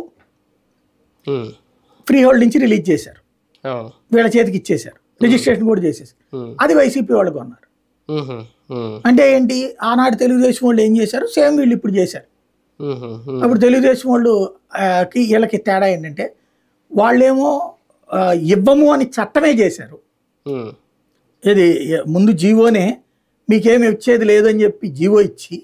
Speaker 1: ఉమ్,
Speaker 2: ఫ్రీ హోల్డ్ నుంచి రిలీజ్ చేశారు
Speaker 1: అవును
Speaker 2: వీళ్ళ చేతికి ఇచ్చేశారు రిజిస్ట్రేషన్ కూడా చేసేసారు
Speaker 1: ఉమ్,
Speaker 2: అది వైసీపీ వాళ్ళు కొన్నారు
Speaker 1: ఉమ్, ఉమ్,
Speaker 2: అంటే ఏంటి ఆనాడు తెలుగుదేశం వాళ్ళు ఏం చేశారు సేమ్ వీళ్ళు ఇప్పుడు చేశారు
Speaker 1: ఉమ్, ఉమ్,
Speaker 2: అప్పుడు తెలుగుదేశం వాళ్ళు ఆ, కి వీళ్ళకి తేడా ఏంటంటే వాళ్ళేమో ఆ, ఇవ్వము అని చట్టమే చేశారు
Speaker 1: ఉమ్,
Speaker 2: ఇది ముందు జీవోనే మీకేమి వచ్చేది లేదని చెప్పి జీవో ఇచ్చి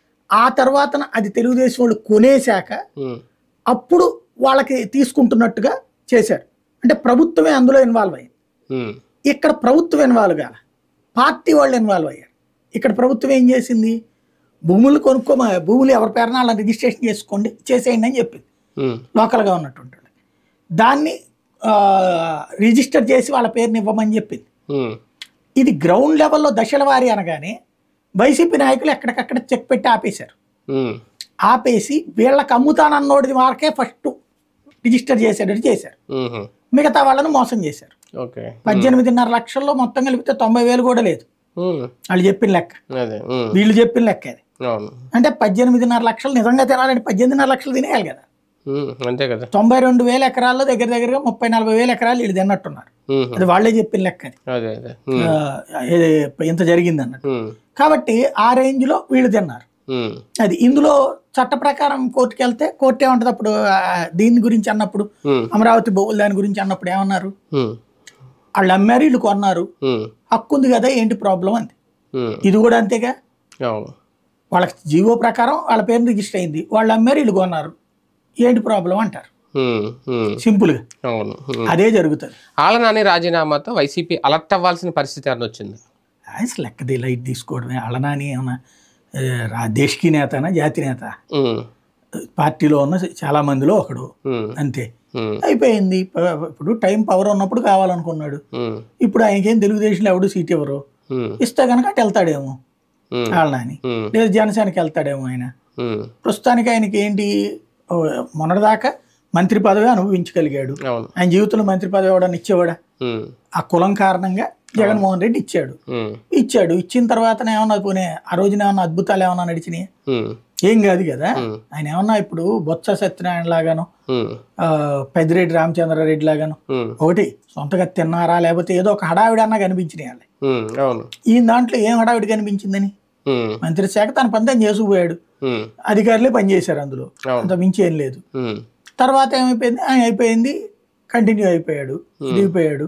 Speaker 2: ఆ తర్వాత అది తెలుగుదేశం వాళ్ళు కొనేశాక
Speaker 1: ఉమ్,
Speaker 2: అప్పుడు వాళ్ళకి తీసుకుంటున్నట్టుగా చేశారు అంటే ప్రభుత్వమే అందులో ఇన్వాల్వ్ అయ్యింది
Speaker 1: ఉమ్,
Speaker 2: ఇక్కడ ప్రభుత్వం ఇన్వాల్వ్ కాల పార్టీ వాళ్ళు ఇన్వాల్వ్ అయ్యారు ఇక్కడ ప్రభుత్వం ఏం చేసింది భూములు కొనుక్కోమా భూములు ఎవరి పేరున అలా రిజిస్ట్రేషన్ చేసుకోండి చేసేయండి అని చెప్పింది
Speaker 1: ఉమ్,
Speaker 2: లోకల్గా ఉన్నటువంటి వాళ్ళకి. దాన్ని ఆ, రిజిస్టర్ చేసి వాళ్ళ పేరుని ఇవ్వమని చెప్పింది
Speaker 1: ఉమ్,
Speaker 2: ఇది గ్రౌండ్ లెవెల్లో దశల వారి అనగానే వైసీపీ నాయకులు ఎక్కడికక్కడ చెక్ పెట్టి ఆపేశారు
Speaker 1: ఉమ్,
Speaker 2: ఆపేసి వీళ్ళకి అమ్ముతానన్నోడిది వారికే ఫస్ట్ రిజిస్టర్ చేసేటట్టు చేశారు
Speaker 1: ఉమ్,
Speaker 2: మిగతా వాళ్ళని మోసం చేశారు
Speaker 1: ఓకే
Speaker 2: పద్దెనిమిదిన్నర లక్షల్లో మొత్తం కలిపితే తొంభై వేలు కూడా లేదు
Speaker 1: ఉమ్,
Speaker 2: వాళ్ళు చెప్పిన లెక్క
Speaker 1: అదే ఉమ్,
Speaker 2: వీళ్ళు చెప్పిన లెక్క అది
Speaker 1: అవును
Speaker 2: అంటే పద్దెనిమిదిన్నర లక్షలు నిజంగా తినాలంటే పద్దెనిమిదిన్నర లక్షలు తినేయాలి కదా
Speaker 1: ఉమ్, అంతే కదా
Speaker 2: తొంభై రెండు వేల ఎకరాల్లో దగ్గర దగ్గరగా ముప్పై నలభై వేల ఎకరాలు వీళ్ళు తిన్నట్టున్నారు
Speaker 1: ఉమ్,
Speaker 2: అది వాళ్ళే చెప్పిన లెక్క అది
Speaker 1: అదే అదే ఉమ్,
Speaker 2: ఆ, ఇది ఇంత జరిగింది అన్నట్టు
Speaker 1: ఉమ్,
Speaker 2: కాబట్టి ఆ రేంజ్లో వీళ్ళు తిన్నారు
Speaker 1: ఉమ్,
Speaker 2: అది ఇందులో చట్ట ప్రకారం కోర్టుకి వెళ్తే కోర్టు ఏమంటది అప్పుడు ఆ, దీని గురించి అన్నప్పుడు
Speaker 1: ఉమ్,
Speaker 2: అమరావతి భూములు దాని గురించి అన్నప్పుడు ఏమన్నారు
Speaker 1: ఉమ్,
Speaker 2: వాళ్ళు అమ్మారు వీళ్ళు కొన్నారు
Speaker 1: ఉమ్,
Speaker 2: హక్కు ఉంది కదా ఏంటి ప్రాబ్లం అంది
Speaker 1: ఉమ్,
Speaker 2: ఇది కూడా అంతేగా
Speaker 1: అవును
Speaker 2: వాళ్ళకి జీవో ప్రకారం వాళ్ళ పేరు రిజిస్టర్ అయింది వాళ్ళు అమ్మారు వీళ్ళు కొన్నారు ఏంటి ప్రాబ్లం అంటారు
Speaker 1: ఉమ్, ఉమ్,
Speaker 2: సింపుల్గా
Speaker 1: అవును ఉమ్.
Speaker 2: అదే జరుగుతుంది
Speaker 1: ఆలనాని రాజీనామాతో వైసీపీ అలర్ట్ అవ్వాల్సిన పరిస్థితి అని వచ్చింది
Speaker 2: అసలు లెక్కది లైట్ తీసుకోవడమే అలనాని ఏమన్నా ఏ, రా- దేశకీ నేతనా జాతి నేత
Speaker 1: ఉమ్,
Speaker 2: పార్టీలో ఉన్న చాలా మందిలో ఒకడు
Speaker 1: ఉమ్,
Speaker 2: అంతే
Speaker 1: ఉమ్,
Speaker 2: అయిపోయింది ప- ఇప్పుడు టైం పవర్ ఉన్నప్పుడు కావాలనుకున్నాడు
Speaker 1: ఉమ్,
Speaker 2: ఇప్పుడు ఆయనకేం తెలుగుదేశంలో ఎవడు సీట్ ఇవ్వరు
Speaker 1: ఉమ్,
Speaker 2: ఇస్తే కనుక అటు వెళ్తాడేమో
Speaker 1: ఉమ్,
Speaker 2: వాళ్ళని
Speaker 1: ఉమ్,
Speaker 2: లేదా జనసేనకి వెళ్తాడేమో ఆయన
Speaker 1: ఉమ్,
Speaker 2: ప్రస్తుతానికి ఆయనకి ఏంటి ఓ, మొన్నటిదాకా మంత్రి పదవి అనుభవించగలిగాడు
Speaker 1: అవును
Speaker 2: ఆయన జీవితంలో మంత్రి పదవి ఎవడని ఇచ్చేవాడా
Speaker 1: ఉమ్,
Speaker 2: ఆ కులం కారణంగా జగన్మోహన్ రెడ్డి ఇచ్చాడు
Speaker 1: ఉమ్,
Speaker 2: ఇచ్చాడు ఇచ్చిన తర్వాత ఏమన్నా పోనీ ఆ రోజున ఏమన్నా అద్భుతాలు ఏమన్నా నడిచినాయి
Speaker 1: ఉమ్,
Speaker 2: ఏం కాదు కదా
Speaker 1: ఉమ్,
Speaker 2: ఆయన ఏమన్నా ఇప్పుడు బొత్స సత్యనారాయణ లాగాను
Speaker 1: ఉమ్,
Speaker 2: ఆ, పెద్దిరెడ్డి రామచంద్రారెడ్డి లాగాను
Speaker 1: ఉమ్,
Speaker 2: ఒకటి సొంతగా తిన్నారా లేకపోతే ఏదో ఒక హడావిడి అన్నా కనిపించినాయి వాళ్ళకి.
Speaker 1: ఉమ్, అవును
Speaker 2: ఈ దాంట్లో ఏం హడావిడి కనిపించిందని
Speaker 1: ఉమ్,
Speaker 2: మంత్రి శాఖ తన పని తను చేసుకుపోయాడు
Speaker 1: ఉమ్,
Speaker 2: అధికారులే పనిచేశారు అందులో
Speaker 1: అవును
Speaker 2: అంత మించి ఏం లేదు
Speaker 1: ఉమ్,
Speaker 2: తర్వాత ఏమైపోయింది ఆయన అయిపోయింది కంటిన్యూ అయిపోయాడు దిగిపోయాడు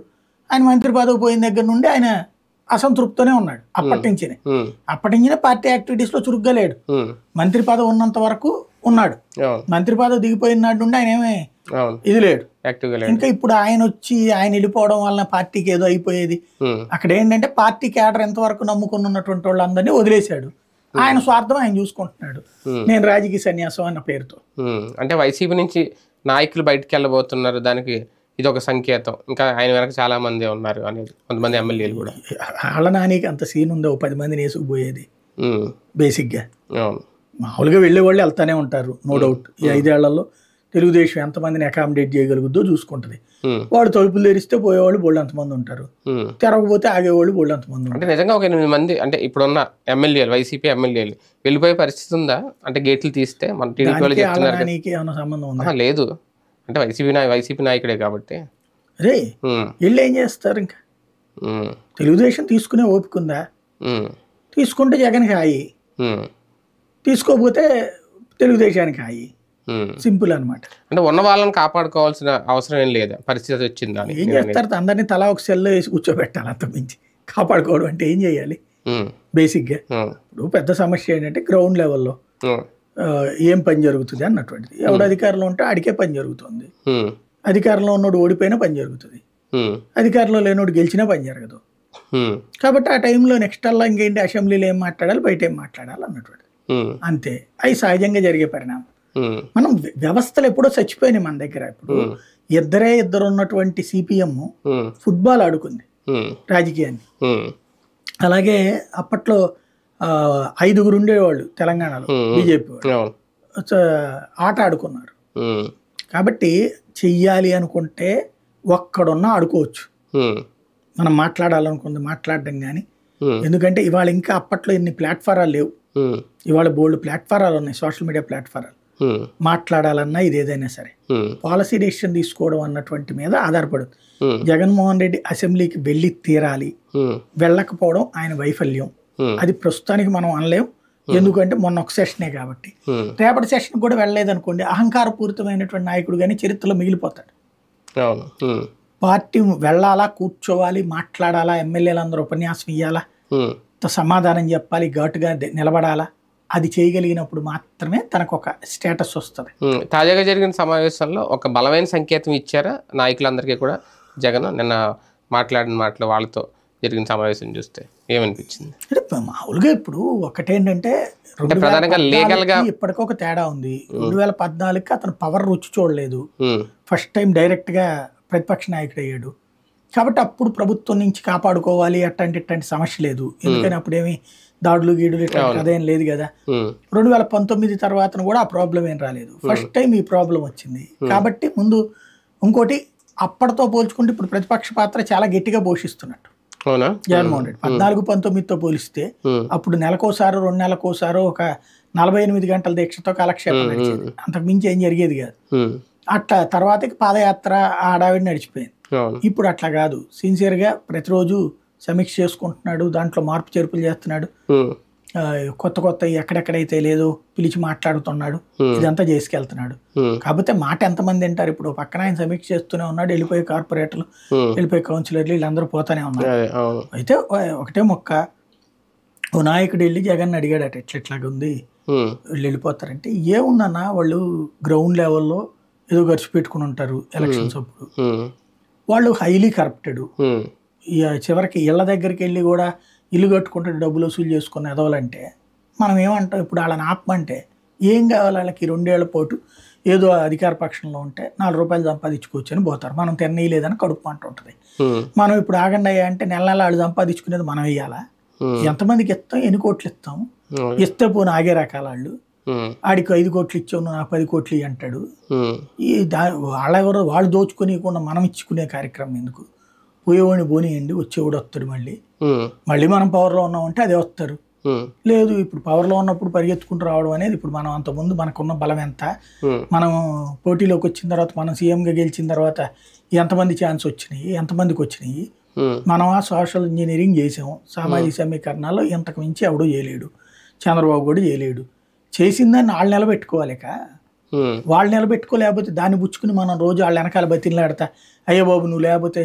Speaker 2: ఆయన మంత్రి పదవి పోయిన దగ్గర నుండి ఆయన అసంతృప్తితోనే ఉన్నాడు అప్పటి నుంచి
Speaker 1: ఉమ్,
Speaker 2: అప్పటి నుంచి పార్టీ యాక్టివిటీస్ లో చురుగ్గా లేడు
Speaker 1: ఉమ్,
Speaker 2: మంత్రి పదవి ఉన్నంత వరకు ఉన్నాడు
Speaker 1: అవును
Speaker 2: మంత్రి పదవి దిగిపోయిన నాటి నుండి ఆయన ఏమీ
Speaker 1: అవును
Speaker 2: ఇది లేడు
Speaker 1: యాక్టివ్గా లేదు
Speaker 2: ఇంకా ఇప్పుడు ఆయన వచ్చి ఆయన వెళ్ళిపోవడం వలన పార్టీకి ఏదో అయిపోయేది
Speaker 1: ఉమ్,
Speaker 2: అక్కడ ఏంటంటే పార్టీ క్యాడర్ ఎంతవరకు నమ్ముకుని ఉన్నటువంటి వాళ్ళందరినీ వదిలేశాడు ఆయన స్వార్థం ఆయన చూసుకుంటున్నాడు
Speaker 1: Hmm.
Speaker 2: నేను రాజకీయ సన్యాసం అన్న పేరుతో
Speaker 1: ఉమ్, అంటే వైసీపీ నుంచి నాయకులు బయటికి వెళ్ళబోతున్నారు దానికి ఇది ఒక సంకేతం ఇంకా ఆయన వెనక చాలా మంది ఉన్నారు అనేది కొంతమంది ఎమ్మెల్యేలు కూడా
Speaker 2: వాళ్ళ నానికి అంత సీన్ ఉందో ఓ పది మందిని వేసుకుపోయేది
Speaker 1: ఉమ్,
Speaker 2: బేసిక్గా
Speaker 1: అవును
Speaker 2: మామూలుగా వెళ్ళే వాళ్ళు వెళ్తానే ఉంటారు నో డౌట్ ఈ ఐదేళ్లలో తెలుగుదేశం ఎంతమందిని అకామిడేట్ చేయగలుగుద్దో చూసుకుంటుంది
Speaker 1: ఉమ్,
Speaker 2: వాడు తలుపులు తెరిస్తే పోయేవాళ్ళు బోళ్ళు అంతమంది ఉంటారు
Speaker 1: ఉమ్.
Speaker 2: తెరవకపోతే ఆగేవాళ్ళు బోళ్ళు అంతమంది ఉంటారు
Speaker 1: అంటే నిజంగా ఒక ఎనిమిది మంది అంటే ఇప్పుడున్న ఎమ్మెల్యేలు వైసీపీ ఎమ్మెల్యేలు వెళ్ళిపోయే పరిస్థితి ఉందా అంటే గేట్లు తీస్తే మన టీడీపీ వాళ్ళు
Speaker 2: దానికి వాళ్ళ
Speaker 1: చెప్తున్నారు కదా.
Speaker 2: నానికి ఏమైనా సంబంధం ఉందా
Speaker 1: ఆహా, లేదు అంటే వైసీపీ నాయ వైసీపీ నాయకుడే కాబట్టి
Speaker 2: రే
Speaker 1: ఉమ్,
Speaker 2: వీళ్ళు ఏం చేస్తారు ఇంకా
Speaker 1: ఉమ్,
Speaker 2: తెలుగుదేశం తీసుకునే ఓపిక ఉందా
Speaker 1: ఉమ్,
Speaker 2: తీసుకుంటే జగన్కి హాయి
Speaker 1: ఉమ్,
Speaker 2: తీసుకోకపోతే తెలుగుదేశానికి హాయి
Speaker 1: ఉమ్.
Speaker 2: సింపుల్ అన్నమాట
Speaker 1: అంటే ఉన్న వాళ్ళని కాపాడుకోవాల్సిన అవసరం ఏం లేదా పరిస్థితి వచ్చిందా అని
Speaker 2: ఏం చేస్తారు అందరినీ తలా ఒక సెల్లో వేసి కూర్చోబెట్టాలి అంత మించి కాపాడుకోవడం అంటే ఏం చేయాలి
Speaker 1: ఉమ్,
Speaker 2: బేసిక్గా
Speaker 1: ఉమ్,
Speaker 2: ఇప్పుడు పెద్ద సమస్య ఏంటంటే గ్రౌండ్ లెవెల్లో
Speaker 1: ఉమ్,
Speaker 2: ఆ, ఏం పని జరుగుతుంది అన్నటువంటిది ఎవడు అధికారంలో ఉంటే అడిగే పని జరుగుతుంది
Speaker 1: ఉమ్,
Speaker 2: అధికారంలో ఉన్నోడు ఓడిపోయినా పని జరుగుతుంది
Speaker 1: ఉమ్,
Speaker 2: అధికారంలో లేనోడు గెలిచినా పని జరగదు
Speaker 1: ఉమ్,
Speaker 2: కాబట్టి ఆ టైంలో నెక్స్ట్ అల్లా ఇంకేంటి అసెంబ్లీలో ఏం మాట్లాడాలి బయట ఏం మాట్లాడాలి అన్నటువంటిది
Speaker 1: ఉమ్,
Speaker 2: అంతే అవి సహజంగా జరిగే పరిణామం
Speaker 1: ఉమ్,
Speaker 2: మనం వ్య- వ్యవస్థలు ఎప్పుడో చచ్చిపోయినాయి మన దగ్గర ఇప్పుడు ఇద్దరే ఇద్దరు ఉన్నటువంటి సిపిఎం
Speaker 1: ఉమ్,
Speaker 2: ఫుట్బాల్ ఆడుకుంది
Speaker 1: ఉమ్,
Speaker 2: రాజకీయాన్ని
Speaker 1: ఉమ్,
Speaker 2: అలాగే అప్పట్లో ఆ, ఐదుగురు ఉండేవాళ్ళు తెలంగాణలో
Speaker 1: Hmm.
Speaker 2: బీజేపీ వాళ్ళు
Speaker 1: అవును
Speaker 2: చ- ఆట ఆడుకున్నారు
Speaker 1: ఉమ్,
Speaker 2: కాబట్టి చెయ్యాలి అనుకుంటే ఒక్కడున్నా ఆడుకోవచ్చు
Speaker 1: ఉమ్,
Speaker 2: మనం మాట్లాడాలనుకుంది మాట్లాడడం కానీ
Speaker 1: ఉమ్,
Speaker 2: ఎందుకంటే ఇవాళ ఇంకా అప్పట్లో ఇన్ని ప్లాట్ఫారాలు లేవు
Speaker 1: ఉమ్,
Speaker 2: ఇవాళ బోల్డ్ ప్లాట్ఫారాలు ఉన్నాయి సోషల్ మీడియా ప్లాట్ఫారాలు
Speaker 1: ఉమ్,
Speaker 2: మాట్లాడాలన్నా ఇది ఏదైనా సరే
Speaker 1: ఉమ్,
Speaker 2: పాలసీ డెసిషన్ తీసుకోవడం అన్నటువంటి మీద ఆధారపడుతుంది
Speaker 1: ఉమ్,
Speaker 2: జగన్మోహన్ రెడ్డి అసెంబ్లీకి వెళ్ళి తీరాలి
Speaker 1: ఉమ్,
Speaker 2: వెళ్ళకపోవడం ఆయన వైఫల్యం
Speaker 1: ఉమ్,
Speaker 2: అది ప్రస్తుతానికి మనం అనలేం ఎందుకంటే మొన్న ఒక సెషనే కాబట్టి
Speaker 1: ఉమ్,
Speaker 2: రేపటి సెషన్ కూడా వెళ్ళలేదనుకోండి అహంకారపూరితమైనటువంటి నాయకుడు కానీ చరిత్రలో మిగిలిపోతాడు
Speaker 1: అవును ఉమ్,
Speaker 2: పార్టీ వెళ్ళాలా కూర్చోవాలి మాట్లాడాలా ఎమ్మెల్యేలు అందరూ ఉపన్యాసం ఇవ్వాలా
Speaker 1: ఉమ్,
Speaker 2: త- సమాధానం చెప్పాలి ఘాటుగా ది- నిలబడాలా అది చేయగలిగినప్పుడు మాత్రమే తనకు ఒక స్టేటస్ వస్తుంది
Speaker 1: ఉమ్. తాజాగా జరిగిన సమావేశంలో ఒక బలమైన సంకేతం ఇచ్చారా నాయకులందరికీ కూడా జగన్ నిన్న మాట్లాడిన మాటలు వాళ్ళతో జరిగిన సమావేశం చూస్తే ఏమనిపించింది
Speaker 2: అంటే ప- మామూలుగా ఇప్పుడు ఒకటేంటంటే రెండు వేల
Speaker 1: ప్రధానంగా legal గా-
Speaker 2: పద్నాలుగుకి ఇప్పటికొక తేడా ఉంది రెండు వేల పద్నాలుగుకి అతను పవర్ రుచి చూడలేదు
Speaker 1: ఉమ్,
Speaker 2: ఫస్ట్ టైం డైరెక్ట్గా ప్రతిపక్ష నాయకుడు అయ్యాడు కాబట్టి అప్పుడు ప్రభుత్వం నుంచి కాపాడుకోవాలి అట్లాంటి ఇట్లాంటి సమస్య లేదు ఎందుకని అప్పుడేమి దాడులు గీడులు ఇట్లాంటి అదేం లేదు కదా
Speaker 1: ఉమ్,
Speaker 2: రెండు వేల పంతొమ్మిది తర్వాత కూడా ఆ ప్రాబ్లం ఏం రాలేదు ఫస్ట్ టైం ఈ ప్రాబ్లం వచ్చింది కాబట్టి ముందు ఇంకోటి అప్పటితో పోల్చుకుంటే ఇప్పుడు ప్రతిపక్ష పాత్ర చాలా గట్టిగా పోషిస్తున్నట్టు
Speaker 1: అవునా
Speaker 2: జగన్మోహన్ రెడ్డి పద్నాలుగు పంతొమ్మిదితో పోలిస్తే
Speaker 1: ఉమ్,
Speaker 2: అప్పుడు నెలకోసారో రెండు నెలకోసారో ఒక నలభై ఎనిమిది గంటల దీక్షతో కాలక్షేపం నడిచేది అంతకు మించి ఏం జరిగేది కాదు
Speaker 1: ఉమ్,
Speaker 2: అట్లా తర్వాతకి పాదయాత్ర ఆ హడావిడి నడిచిపోయింది
Speaker 1: అవును
Speaker 2: ఇప్పుడు అట్లా కాదు సిన్సియర్గా ప్రతిరోజు సమీక్ష చేసుకుంటున్నాడు దాంట్లో మార్పు చేర్పులు చేస్తున్నాడు
Speaker 1: ఉమ్,
Speaker 2: ఆ, కొత్త కొత్త ఎక్కడెక్కడైతే లేదో పిలిచి మాట్లాడుతున్నాడు
Speaker 1: Hmm.
Speaker 2: ఇదంతా చేసుకెళ్తున్నాడు
Speaker 1: ఉమ్,
Speaker 2: కాకపోతే మాట ఎంతమంది వింటారు ఇప్పుడు పక్కన ఆయన సమీక్ష చేస్తూనే ఉన్నాడు వెళ్ళిపోయే కార్పొరేటర్లు
Speaker 1: ఉమ్,
Speaker 2: వెళ్ళిపోయే కౌన్సిలర్లు వీళ్ళందరూ పోతానే ఉన్నారు
Speaker 1: అదే అవును
Speaker 2: అయితే ఓ- ఒకటే మొక్క ఓ నాయకుడు వెళ్ళి జగన్ అడిగాడట ఎట్లా ఎట్లాగా ఉంది
Speaker 1: ఉమ్,
Speaker 2: వీళ్ళు వెళ్ళిపోతారంటే ఏముందన్న వాళ్ళు గ్రౌండ్ లెవెల్లో ఏదో ఖర్చు పెట్టుకుని ఉంటారు ఎలక్షన్స్ అప్పుడు
Speaker 1: ఉమ్,
Speaker 2: వాళ్ళు హైలీ కరప్టెడ్
Speaker 1: ఉమ్,
Speaker 2: చివరికి ఇళ్ళ దగ్గరికి వెళ్ళి కూడా ఇల్లు కట్టుకుంటే డబ్బులు వసూలు చేసుకుని ఎదవాలంటే మనం ఏమంటాం ఇప్పుడు వాళ్ళని ఆపమంటే ఏం కావాలి వాళ్ళకి రెండేళ్ల పాటు ఏదో అధికార పక్షంలో ఉంటే నాలుగు రూపాయలు సంపాదించుకోవచ్చు అని పోతారు మనం తినలేదని కడుపు మంట ఉంటుంది
Speaker 1: ఉమ్,
Speaker 2: మనం ఇప్పుడు ఆగండి అయ్యా అంటే నెల నెల వాళ్ళు సంపాదించుకునేది మనం వేయాలా
Speaker 1: ఉమ్,
Speaker 2: ఎంతమందికి ఇస్తాం ఎన్ని కోట్లు ఇస్తాం
Speaker 1: అవును.
Speaker 2: ఇస్తే పోను ఆగే రకాల వాళ్ళు
Speaker 1: ఉమ్,
Speaker 2: ఆడికి ఐదు కోట్లు ఇచ్చావు నువ్వు నాకు పది కోట్లు ఇయ్యి అంటాడు
Speaker 1: ఉమ్,
Speaker 2: ఈ దా వాళ్ళెవరో వాళ్ళు దోచుకునేకుండా మనం ఇచ్చుకునే కార్యక్రమం ఎందుకు పోయేవాడిని పోనీయండి వచ్చేవాడు వస్తాడు మళ్ళీ
Speaker 1: ఉమ్,
Speaker 2: మళ్ళీ మనం పవర్లో ఉన్నామంటే అదే వస్తారు
Speaker 1: ఉమ్,
Speaker 2: లేదు ఇప్పుడు పవర్లో ఉన్నప్పుడు పరిగెత్తుకుంటూ రావడం అనేది ఇప్పుడు మనం అంతకుముందు మనకున్న బలం ఎంత
Speaker 1: ఉమ్,
Speaker 2: మనం పోటీలోకి వచ్చిన తర్వాత మనం సీఎంగా గెలిచిన తర్వాత ఎంతమంది ఛాన్స్ వచ్చినాయి ఎంతమందికి వచ్చినాయి
Speaker 1: ఉమ్,
Speaker 2: మనం ఆ సోషల్ ఇంజనీరింగ్ చేసాం సామాజిక సమీకరణాల్లో ఇంతకు మించి ఎవడూ చేయలేడు చంద్రబాబు కూడా చేయలేడు చేసిందాన్ని వాళ్ళు నిలబెట్టుకోవాలిక
Speaker 1: ఉమ్,
Speaker 2: వాళ్ళు నిలబెట్టుకోలేకపోతే దాన్ని పుచ్చుకుని మనం రోజు వాళ్ళ వెనకాల బతిలాడతా అయ్యో బాబు నువ్వు లేకపోతే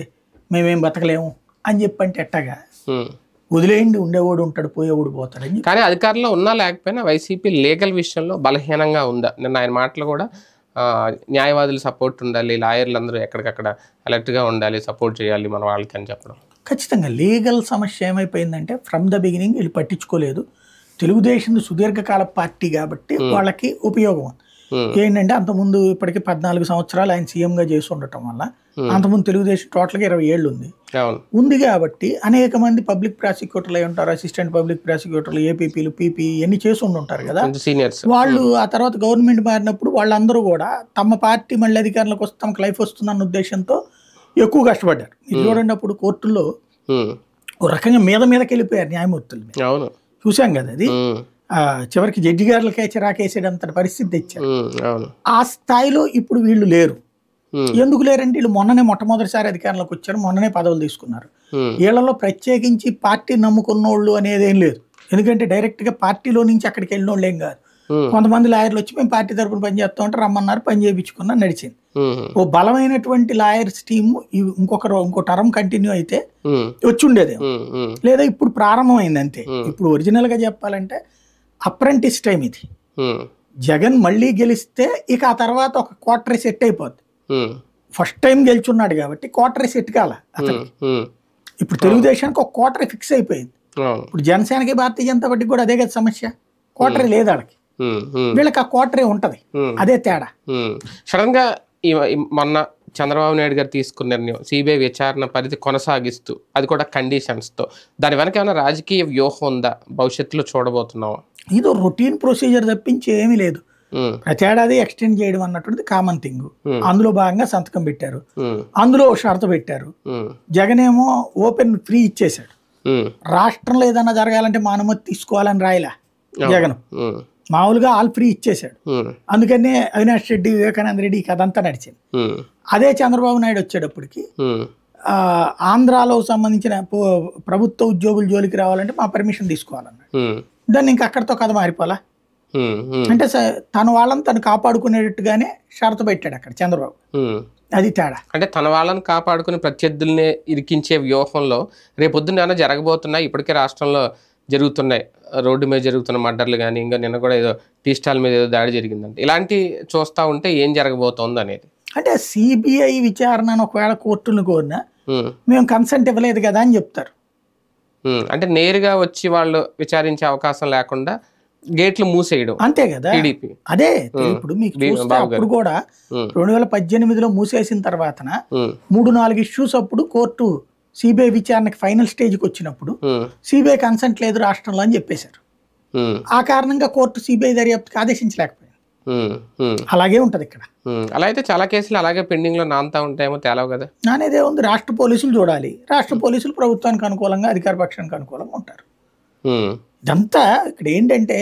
Speaker 2: మేమేం బతకలేము అని చెప్పంటే ఎట్టగా
Speaker 1: ఉమ్.
Speaker 2: వదిలేయండి ఉండేవాడు ఉంటాడు పోయేవాడు పోతాడు అని చెప్పి
Speaker 1: కానీ అధికారంలో ఉన్నా లేకపోయినా వైసీపీ లీగల్ విషయంలో బలహీనంగా ఉందా నిన్న ఆయన మాటలు కూడా ఆ, న్యాయవాదుల సపోర్ట్ ఉండాలి లాయర్లు అందరూ ఎక్కడికక్కడ అలర్ట్గా ఉండాలి సపోర్ట్ చేయాలి మన వాళ్ళకి అని చెప్పడం
Speaker 2: ఖచ్చితంగా లీగల్ సమస్య ఏమైపోయిందంటే ఫ్రమ్ ద బిగినింగ్ వీళ్ళు పట్టించుకోలేదు తెలుగుదేశం సుదీర్ఘకాల పార్టీ కాబట్టి వాళ్ళకి ఉపయోగం ఉంది.
Speaker 1: ఉమ్,
Speaker 2: ఏంటంటే అంతకుముందు ఇప్పటికి పద్నాలుగు సంవత్సరాలు ఆయన సీఎంగా చేసి ఉండటం వల్ల అంతకుముందు తెలుగుదేశం టోటల్గా ఇరవై ఏళ్ళు ఉంది
Speaker 1: అవును
Speaker 2: ఉంది కాబట్టి అనేక మంది పబ్లిక్ ప్రాసిక్యూటర్లు అయి ఉంటారు అసిస్టెంట్ పబ్లిక్ ప్రాసిక్యూటర్లు ఏపీపీలు పీపీ ఇవన్నీ చేసి ఉండి ఉంటారు కదా
Speaker 1: కొంచెం సీనియర్స్
Speaker 2: వాళ్ళు ఆ తర్వాత గవర్నమెంట్ మారినప్పుడు వాళ్ళందరూ కూడా తమ పార్టీ మళ్ళీ అధికారంలోకి వస్తే తమకు లైఫ్ వస్తుందన్న ఉద్దేశంతో ఎక్కువ కష్టపడ్డారు మీరు చూడండి అప్పుడు కోర్టుల్లో
Speaker 1: ఉమ్,
Speaker 2: ఓ రకంగా మీద మీదకి వెళ్ళిపోయారు న్యాయమూర్తుల మీద
Speaker 1: అవును
Speaker 2: చూసాం కదా అది
Speaker 1: ఉమ్,
Speaker 2: ఆ, చివరికి జడ్జి గారులకే చిరాకేసేటంత పరిస్థితి తెచ్చారు
Speaker 1: ఉమ్, అవును
Speaker 2: ఆ స్థాయిలో ఇప్పుడు వీళ్ళు లేరు
Speaker 1: ఉమ్,
Speaker 2: ఎందుకు లేరంటే వీళ్ళు మొన్ననే మొట్టమొదటిసారి అధికారంలోకి వచ్చారు మొన్ననే పదవులు తీసుకున్నారు
Speaker 1: ఉమ్,
Speaker 2: వీళ్ళలో ప్రత్యేకించి పార్టీ నమ్ముకున్నోళ్ళు అనేది ఏం లేదు ఎందుకంటే డైరెక్ట్గా పార్టీలో నుంచి అక్కడికి వెళ్ళిన వాళ్ళు ఏం కాదు
Speaker 1: ఉమ్,
Speaker 2: కొంతమంది లాయర్లు వచ్చి మేము పార్టీ తరపున పని చేస్తాం అంటే రమ్మన్నారు పని చేయించుకున్నా నడిచింది
Speaker 1: ఉమ్,
Speaker 2: ఓ బలమైనటువంటి లాయర్స్ టీము ఇంకొక రో- ఇంకో టర్మ్ కంటిన్యూ అయితే
Speaker 1: ఉమ్,
Speaker 2: వచ్చి ఉండేది
Speaker 1: ఉమ్, ఉమ్,
Speaker 2: లేదా ఇప్పుడు ప్రారంభమైంది అంతే
Speaker 1: Hmm.
Speaker 2: ఇప్పుడు ఒరిజినల్గా చెప్పాలంటే అప్రెంటిస్ టైం ఇది
Speaker 1: ఉమ్,
Speaker 2: జగన్ మళ్ళీ గెలిస్తే ఇక ఆ తర్వాత ఒక క్వార్టరీ సెట్ అయిపోద్ది
Speaker 1: ఉమ్,
Speaker 2: ఫస్ట్ టైం గెలుచున్నాడు కాబట్టి క్వార్టరీ సెట్ కాల అతను
Speaker 1: ఉమ్, ఉమ్,
Speaker 2: ఇప్పుడు తెలుగుదేశానికి ఒక క్వార్టరీ ఫిక్స్ అయిపోయింది
Speaker 1: అవును
Speaker 2: ఇప్పుడు జనసేనకి భారతీయ జనతా పార్టీకి కూడా అదే కదా సమస్య క్వార్టరీ లేదు వాళ్ళకి
Speaker 1: ఉమ్, ఉమ్,
Speaker 2: వీళ్ళకి ఆ క్వార్టరీ ఉంటది
Speaker 1: ఉమ్.
Speaker 2: అదే తేడా
Speaker 1: సడన్ గా ఈ ఈ మొన్న చంద్రబాబు నాయుడు గారు తీసుకున్న నిర్ణయం సిబిఐ విచారణ పరిధి కొనసాగిస్తూ అది కూడా కండిషన్స్ తో దాని వెనక ఏమైనా రాజకీయ వ్యూహం ఉందా భవిష్యత్తులో చూడబోతున్నావా
Speaker 2: ఇదో రొటీన్ ప్రొసీజర్ తప్పించి ఏమీ లేదు
Speaker 1: ఉమ్,
Speaker 2: ప్రతి ఏడాది ఎక్స్టెండ్ చేయడం అన్నటువంటిది కామన్ థింగ్
Speaker 1: Hmm.
Speaker 2: అందులో భాగంగా సంతకం పెట్టారు
Speaker 1: ఉమ్,
Speaker 2: అందులో ఓ షరతు పెట్టారు
Speaker 1: ఉమ్,
Speaker 2: జగన్ ఏమో ఓపెన్ ఫ్రీ ఇచ్చేశాడు
Speaker 1: ఉమ్,
Speaker 2: రాష్ట్రంలో ఏదైనా జరగాలంటే మా అనుమతి తీసుకోవాలని రాయలా జగన్
Speaker 1: ఉమ్,
Speaker 2: మామూలుగా ఆల్ ఫ్రీ ఇచ్చేశాడు
Speaker 1: ఉమ్,
Speaker 2: అందుకనే అవినాష్ రెడ్డి వివేకానంద రెడ్డి ఈ కథ అంతా నడిచింది
Speaker 1: ఉమ్,
Speaker 2: అదే చంద్రబాబు నాయుడు వచ్చేటప్పటికి
Speaker 1: ఉమ్,
Speaker 2: ఆ, ఆంధ్రాలో సంబంధించిన పో- ప్రభుత్వ ఉద్యోగుల జోలికి రావాలంటే మా పర్మిషన్ తీసుకోవాలన్నాడు
Speaker 1: ఉమ్,
Speaker 2: దాన్ని ఇంకా అక్కడితో కథ మారిపోలా
Speaker 1: ఉమ్, ఉమ్,
Speaker 2: అంటే స- తన వాళ్ళని తను కాపాడుకునేటట్టుగానే షరతు పెట్టాడు అక్కడ చంద్రబాబు
Speaker 1: ఉమ్.
Speaker 2: అది తేడా
Speaker 1: అంటే తన వాళ్ళని కాపాడుకుని ప్రత్యర్థుల్ని ఇరికించే వ్యూహంలో రేపొద్దున ఏమైనా జరగబోతున్నాయి ఇప్పటికే రాష్ట్రంలో జరుగుతున్నాయి రోడ్డు మీద జరుగుతున్న మర్డర్లు కానీ ఇంకా నిన్న కూడా ఏదో టీ స్టాల్ మీద ఏదో దాడి జరిగిందంటే ఇలాంటి చూస్తా ఉంటే ఏం జరగబోతోంది అనేది
Speaker 2: అంటే సిబిఐ విచారణను ఒకవేళ కోర్టును కోరినా
Speaker 1: ఉమ్,
Speaker 2: మేము కన్సెంట్ ఇవ్వలేదు కదా అని చెప్తారు
Speaker 1: ఉమ్, అంటే నేరుగా వచ్చి వాళ్ళు విచారించే అవకాశం లేకుండా గేట్లు మూసేయడం
Speaker 2: అంతే కదా
Speaker 1: టీడీపీ
Speaker 2: అదే ఇప్పుడు మీకు
Speaker 1: బీ-
Speaker 2: చూస్తే
Speaker 1: బాబు
Speaker 2: అప్పుడు కూడా
Speaker 1: ఉమ్,
Speaker 2: రెండు వేల పద్దెనిమిదిలో మూసేసిన తర్వాతన
Speaker 1: ఉమ్,
Speaker 2: మూడు నాలుగు ఇష్యూస్ అప్పుడు కోర్టు సిబిఐ విచారణకి ఫైనల్ స్టేజ్కి వచ్చినప్పుడు
Speaker 1: ఉమ్,
Speaker 2: సిబిఐ కన్సెంట్ లేదు రాష్ట్రంలో అని చెప్పేశారు
Speaker 1: ఉమ్,
Speaker 2: ఆ కారణంగా కోర్టు సిబిఐ దర్యాప్తుకి ఆదేశించలేకపోయింది
Speaker 1: ఉమ్, ఉమ్,
Speaker 2: అలాగే ఉంటది ఇక్కడ
Speaker 1: ఉమ్. అలా అయితే చాలా కేసులు అలాగే పెండింగ్లో నాంతా ఉంటాయేమో తేలవు కదా
Speaker 2: నానేదే ఉంది రాష్ట్ర పోలీసులు చూడాలి రాష్ట్ర పోలీసులు ప్రభుత్వానికి అనుకూలంగా అధికార పక్షానికి అనుకూలంగా ఉంటారు
Speaker 1: ఉమ్,
Speaker 2: ఇదంతా ఇక్కడ ఏంటంటే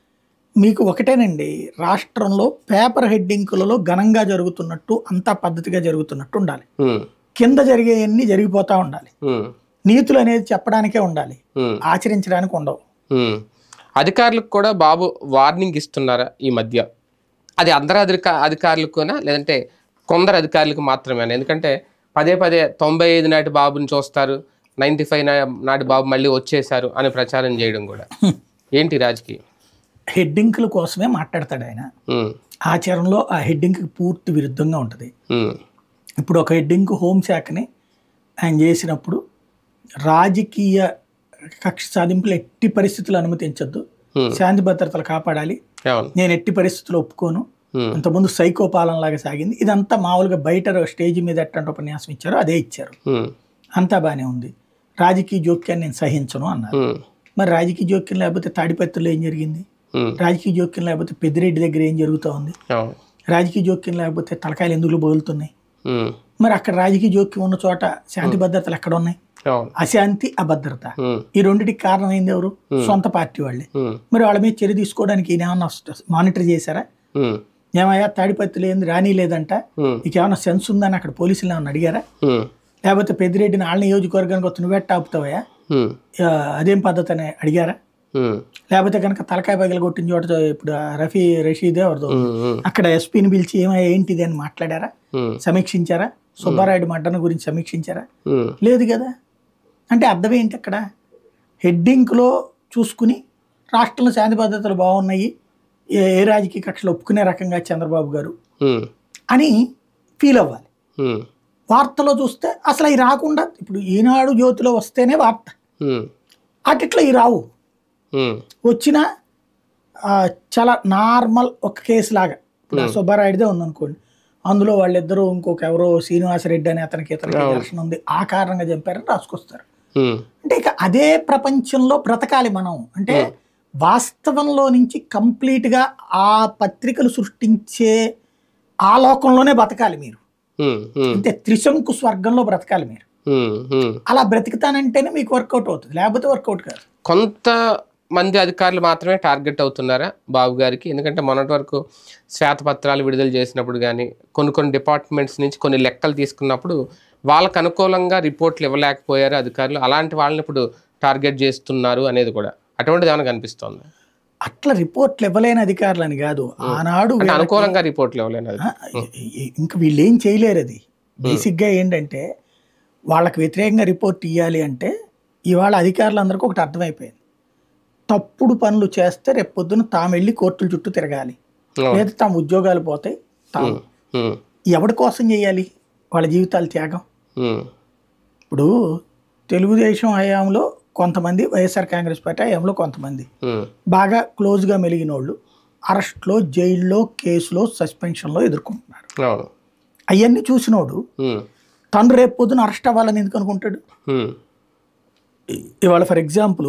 Speaker 2: మీకు ఒకటేనండి రాష్ట్రంలో పేపర్ హెడ్డింకులలో ఘనంగా జరుగుతున్నట్టు అంతా పద్ధతిగా జరుగుతున్నట్టు ఉండాలి
Speaker 1: ఉమ్,
Speaker 2: కింద జరిగేవన్నీ జరిగిపోతూ ఉండాలి
Speaker 1: ఉమ్,
Speaker 2: నీతులు అనేది చెప్పడానికే ఉండాలి
Speaker 1: ఉమ్.
Speaker 2: ఆచరించడానికి ఉండవు
Speaker 1: ఉమ్. అధికారులకు కూడా బాబు వార్నింగ్ ఇస్తున్నారా ఈ మధ్య అది అందరు అధిక అధికారులకునా లేదంటే కొందరు అధికారులకు మాత్రమేనా ఎందుకంటే పదే పదే తొంభై ఐదు నాటి బాబుని చూస్తారు నైంటీ ఫైవ్ నాటి బాబు మళ్ళీ వచ్చేసారు అని ప్రచారం చేయడం కూడా ఏంటి రాజకీయం
Speaker 2: హెడ్డింకుల కోసమే మాట్లాడతాడు ఆయన
Speaker 1: ఉమ్,
Speaker 2: ఆచరణలో ఆ హెడ్డింగ్కి పూర్తి విరుద్ధంగా ఉంటుంది
Speaker 1: ఉమ్,
Speaker 2: ఇప్పుడు ఒక హెడ్డింగ్ హోంశాఖని ఆయన చేసినప్పుడు రాజకీయ కక్ష సాధింపులు ఎట్టి పరిస్థితులు అనుమతించొద్దు
Speaker 1: Hmm.
Speaker 2: శాంతి భద్రతలు కాపాడాలి
Speaker 1: అవును
Speaker 2: నేను ఎట్టి పరిస్థితుల్లో ఒప్పుకోను
Speaker 1: ఉమ్,
Speaker 2: అంతకుముందు సైకో పాలన లాగా సాగింది ఇదంతా మామూలుగా బయట స్టేజ్ మీద ఎట్టంటే ఉపన్యాసం ఇచ్చారో అదే ఇచ్చారు
Speaker 1: ఉమ్,
Speaker 2: అంతా బాగానే ఉంది రాజకీయ జోక్యాన్ని నేను సహించను అన్నారు
Speaker 1: ఉమ్,
Speaker 2: మరి రాజకీయ జోక్యం లేకపోతే తాడిపత్రిలో ఏం జరిగింది
Speaker 1: ఉమ్,
Speaker 2: రాజకీయ జోక్యం లేకపోతే పెద్దిరెడ్డి దగ్గర ఏం జరుగుతూ ఉంది
Speaker 1: అవును
Speaker 2: రాజకీయ జోక్యం లేకపోతే తలకాయలు ఎందుకు బదులుతున్నాయి
Speaker 1: ఉమ్,
Speaker 2: మరి అక్కడ రాజకీయ జోక్యం ఉన్న చోట శాంతి భద్రతలు ఎక్కడ ఉన్నాయి
Speaker 1: అవును
Speaker 2: అశాంతి అభద్రత
Speaker 1: ఉమ్,
Speaker 2: ఈ రెండిటికి కారణం ఏంది ఎవరు సొంత పార్టీ వాళ్ళే
Speaker 1: ఉమ్,
Speaker 2: మరి వాళ్ళ మీద చర్య తీసుకోవడానికి ఈయన ఏమన్నా మానిటర్ చేశారా
Speaker 1: ఉమ్,
Speaker 2: ఏమయ్యా తాడిపత్రి ఏంది రాని లేదంట
Speaker 1: ఉమ్,
Speaker 2: నీకు ఏమైనా సెన్స్ ఉందని అక్కడ పోలీసులు ఏమన్నా అడిగారా
Speaker 1: ఉమ్,
Speaker 2: లేకపోతే పెద్దిరెడ్డిని వాళ్ళ నియోజకవర్గానికి వస్తే నువ్వెట్ట ఆపుతావయ్యా
Speaker 1: ఉమ్,
Speaker 2: ఆ, అదేం పద్ధతి అని అడిగారా
Speaker 1: ఉమ్,
Speaker 2: లేకపోతే కనుక తలకాయ పగిలి కొట్టిన చోట ఇప్పుడు ఆ రఫీ రషీద్ ఎవరిదో
Speaker 1: ఉమ్, ఉమ్,
Speaker 2: అక్కడ ఎస్పీని పిలిచి ఏమయ్యా ఏంటిది అని మాట్లాడారా
Speaker 1: ఉమ్,
Speaker 2: సమీక్షించారా సుబ్బారాయుడు మడ్డన గురించి సమీక్షించారా
Speaker 1: ఉమ్,
Speaker 2: లేదు కదా అంటే అర్థం ఏంటి అక్కడ హెడ్డింగ్లో చూసుకుని రాష్ట్రంలో శాంతి భద్రతలు బాగున్నాయి ఏ ఏ రాజకీయ కక్షలు ఒప్పుకునే రకంగా చంద్రబాబు గారు
Speaker 1: ఉమ్,
Speaker 2: అని ఫీల్ అవ్వాలి
Speaker 1: ఉమ్,
Speaker 2: వార్తలో చూస్తే అసలు అవి రాకుండా ఇప్పుడు ఈనాడు జ్యోతిలో వస్తేనే వార్త
Speaker 1: ఉమ్,
Speaker 2: అట్లా ఇవి రావు
Speaker 1: ఉమ్,
Speaker 2: వచ్చిన చాలా నార్మల్ ఒక కేసు లాగా ఇప్పుడు ఆ సుబ్బారాయుడిదే ఉందనుకోండి అందులో వాళ్ళిద్దరూ ఇంకొక ఎవరో శ్రీనివాసరెడ్డి అని అతనికి ఇతనికి ఘర్షణ ఉంది ఆ కారణంగా చంపారని రాసుకొస్తారు
Speaker 1: ఉమ్,
Speaker 2: అంటే ఇక అదే ప్రపంచంలో బ్రతకాలి మనం అంటే వాస్తవంలో నుంచి కంప్లీట్గా ఆ పత్రికలు సృష్టించే ఆ లోకంలోనే బతకాలి మీరు
Speaker 1: ఉమ్, ఉమ్,
Speaker 2: అంటే త్రిశంకు స్వర్గంలో బ్రతకాలి మీరు
Speaker 1: ఉమ్, ఉమ్.
Speaker 2: అలా బ్రతుకుతానంటేనే మీకు వర్కౌట్ అవుతుంది లేకపోతే వర్కౌట్ కాదు
Speaker 1: కొంత మంది అధికారులు మాత్రమే టార్గెట్ అవుతున్నారా బాబు గారికి ఎందుకంటే మొన్నటి వరకు శ్వేతపత్రాలు విడుదల చేసినప్పుడు కానీ కొన్ని కొన్ని డిపార్ట్మెంట్స్ నుంచి కొన్ని లెక్కలు తీసుకున్నప్పుడు వాళ్ళకు అనుకూలంగా రిపోర్ట్లు ఇవ్వలేకపోయారు అధికారులు అలాంటి వాళ్ళని ఇప్పుడు టార్గెట్ చేస్తున్నారు అనేది కూడా అటువంటిది ఏమైనా కనిపిస్తోంది
Speaker 2: అట్లా రిపోర్ట్లు ఇవ్వలేని అధికారులని కాదు ఆనాడు
Speaker 1: అంటే అనుకూలంగా రిపోర్ట్లు ఇవ్వలేనిది
Speaker 2: ఆ, ఇంకా వీళ్ళు ఏం చేయలేరు అది బేసిక్గా ఏంటంటే వాళ్ళకి వ్యతిరేకంగా రిపోర్ట్ ఇవ్వాలి అంటే ఇవాళ అధికారులందరికీ ఒకటి అర్థమైపోయింది తప్పుడు పనులు చేస్తే రేపు పొద్దున తాము వెళ్ళి కోర్టుల చుట్టూ తిరగాలి లేదా తాము ఉద్యోగాలు పోతాయి తాము
Speaker 1: ఉమ్,
Speaker 2: ఎవరి కోసం చేయాలి వాళ్ళ జీవితాలు త్యాగం
Speaker 1: ఉమ్,
Speaker 2: ఇప్పుడు తెలుగుదేశం హయాంలో కొంతమంది వైఎస్ఆర్ కాంగ్రెస్ పార్టీ హయాంలో కొంతమంది
Speaker 1: ఉమ్,
Speaker 2: బాగా క్లోజ్గా మెలిగిన వాళ్ళు అరెస్ట్లో జైల్లో కేసులో సస్పెన్షన్లో ఎదుర్కొంటున్నారు
Speaker 1: అవును
Speaker 2: అవన్నీ చూసినోడు
Speaker 1: ఉమ్,
Speaker 2: తను రేపు పొద్దున అరెస్ట్ అవ్వాలని ఎందుకు అనుకుంటాడు
Speaker 1: ఉమ్,
Speaker 2: ఇవాళ ఫర్ ఎగ్జాంపుల్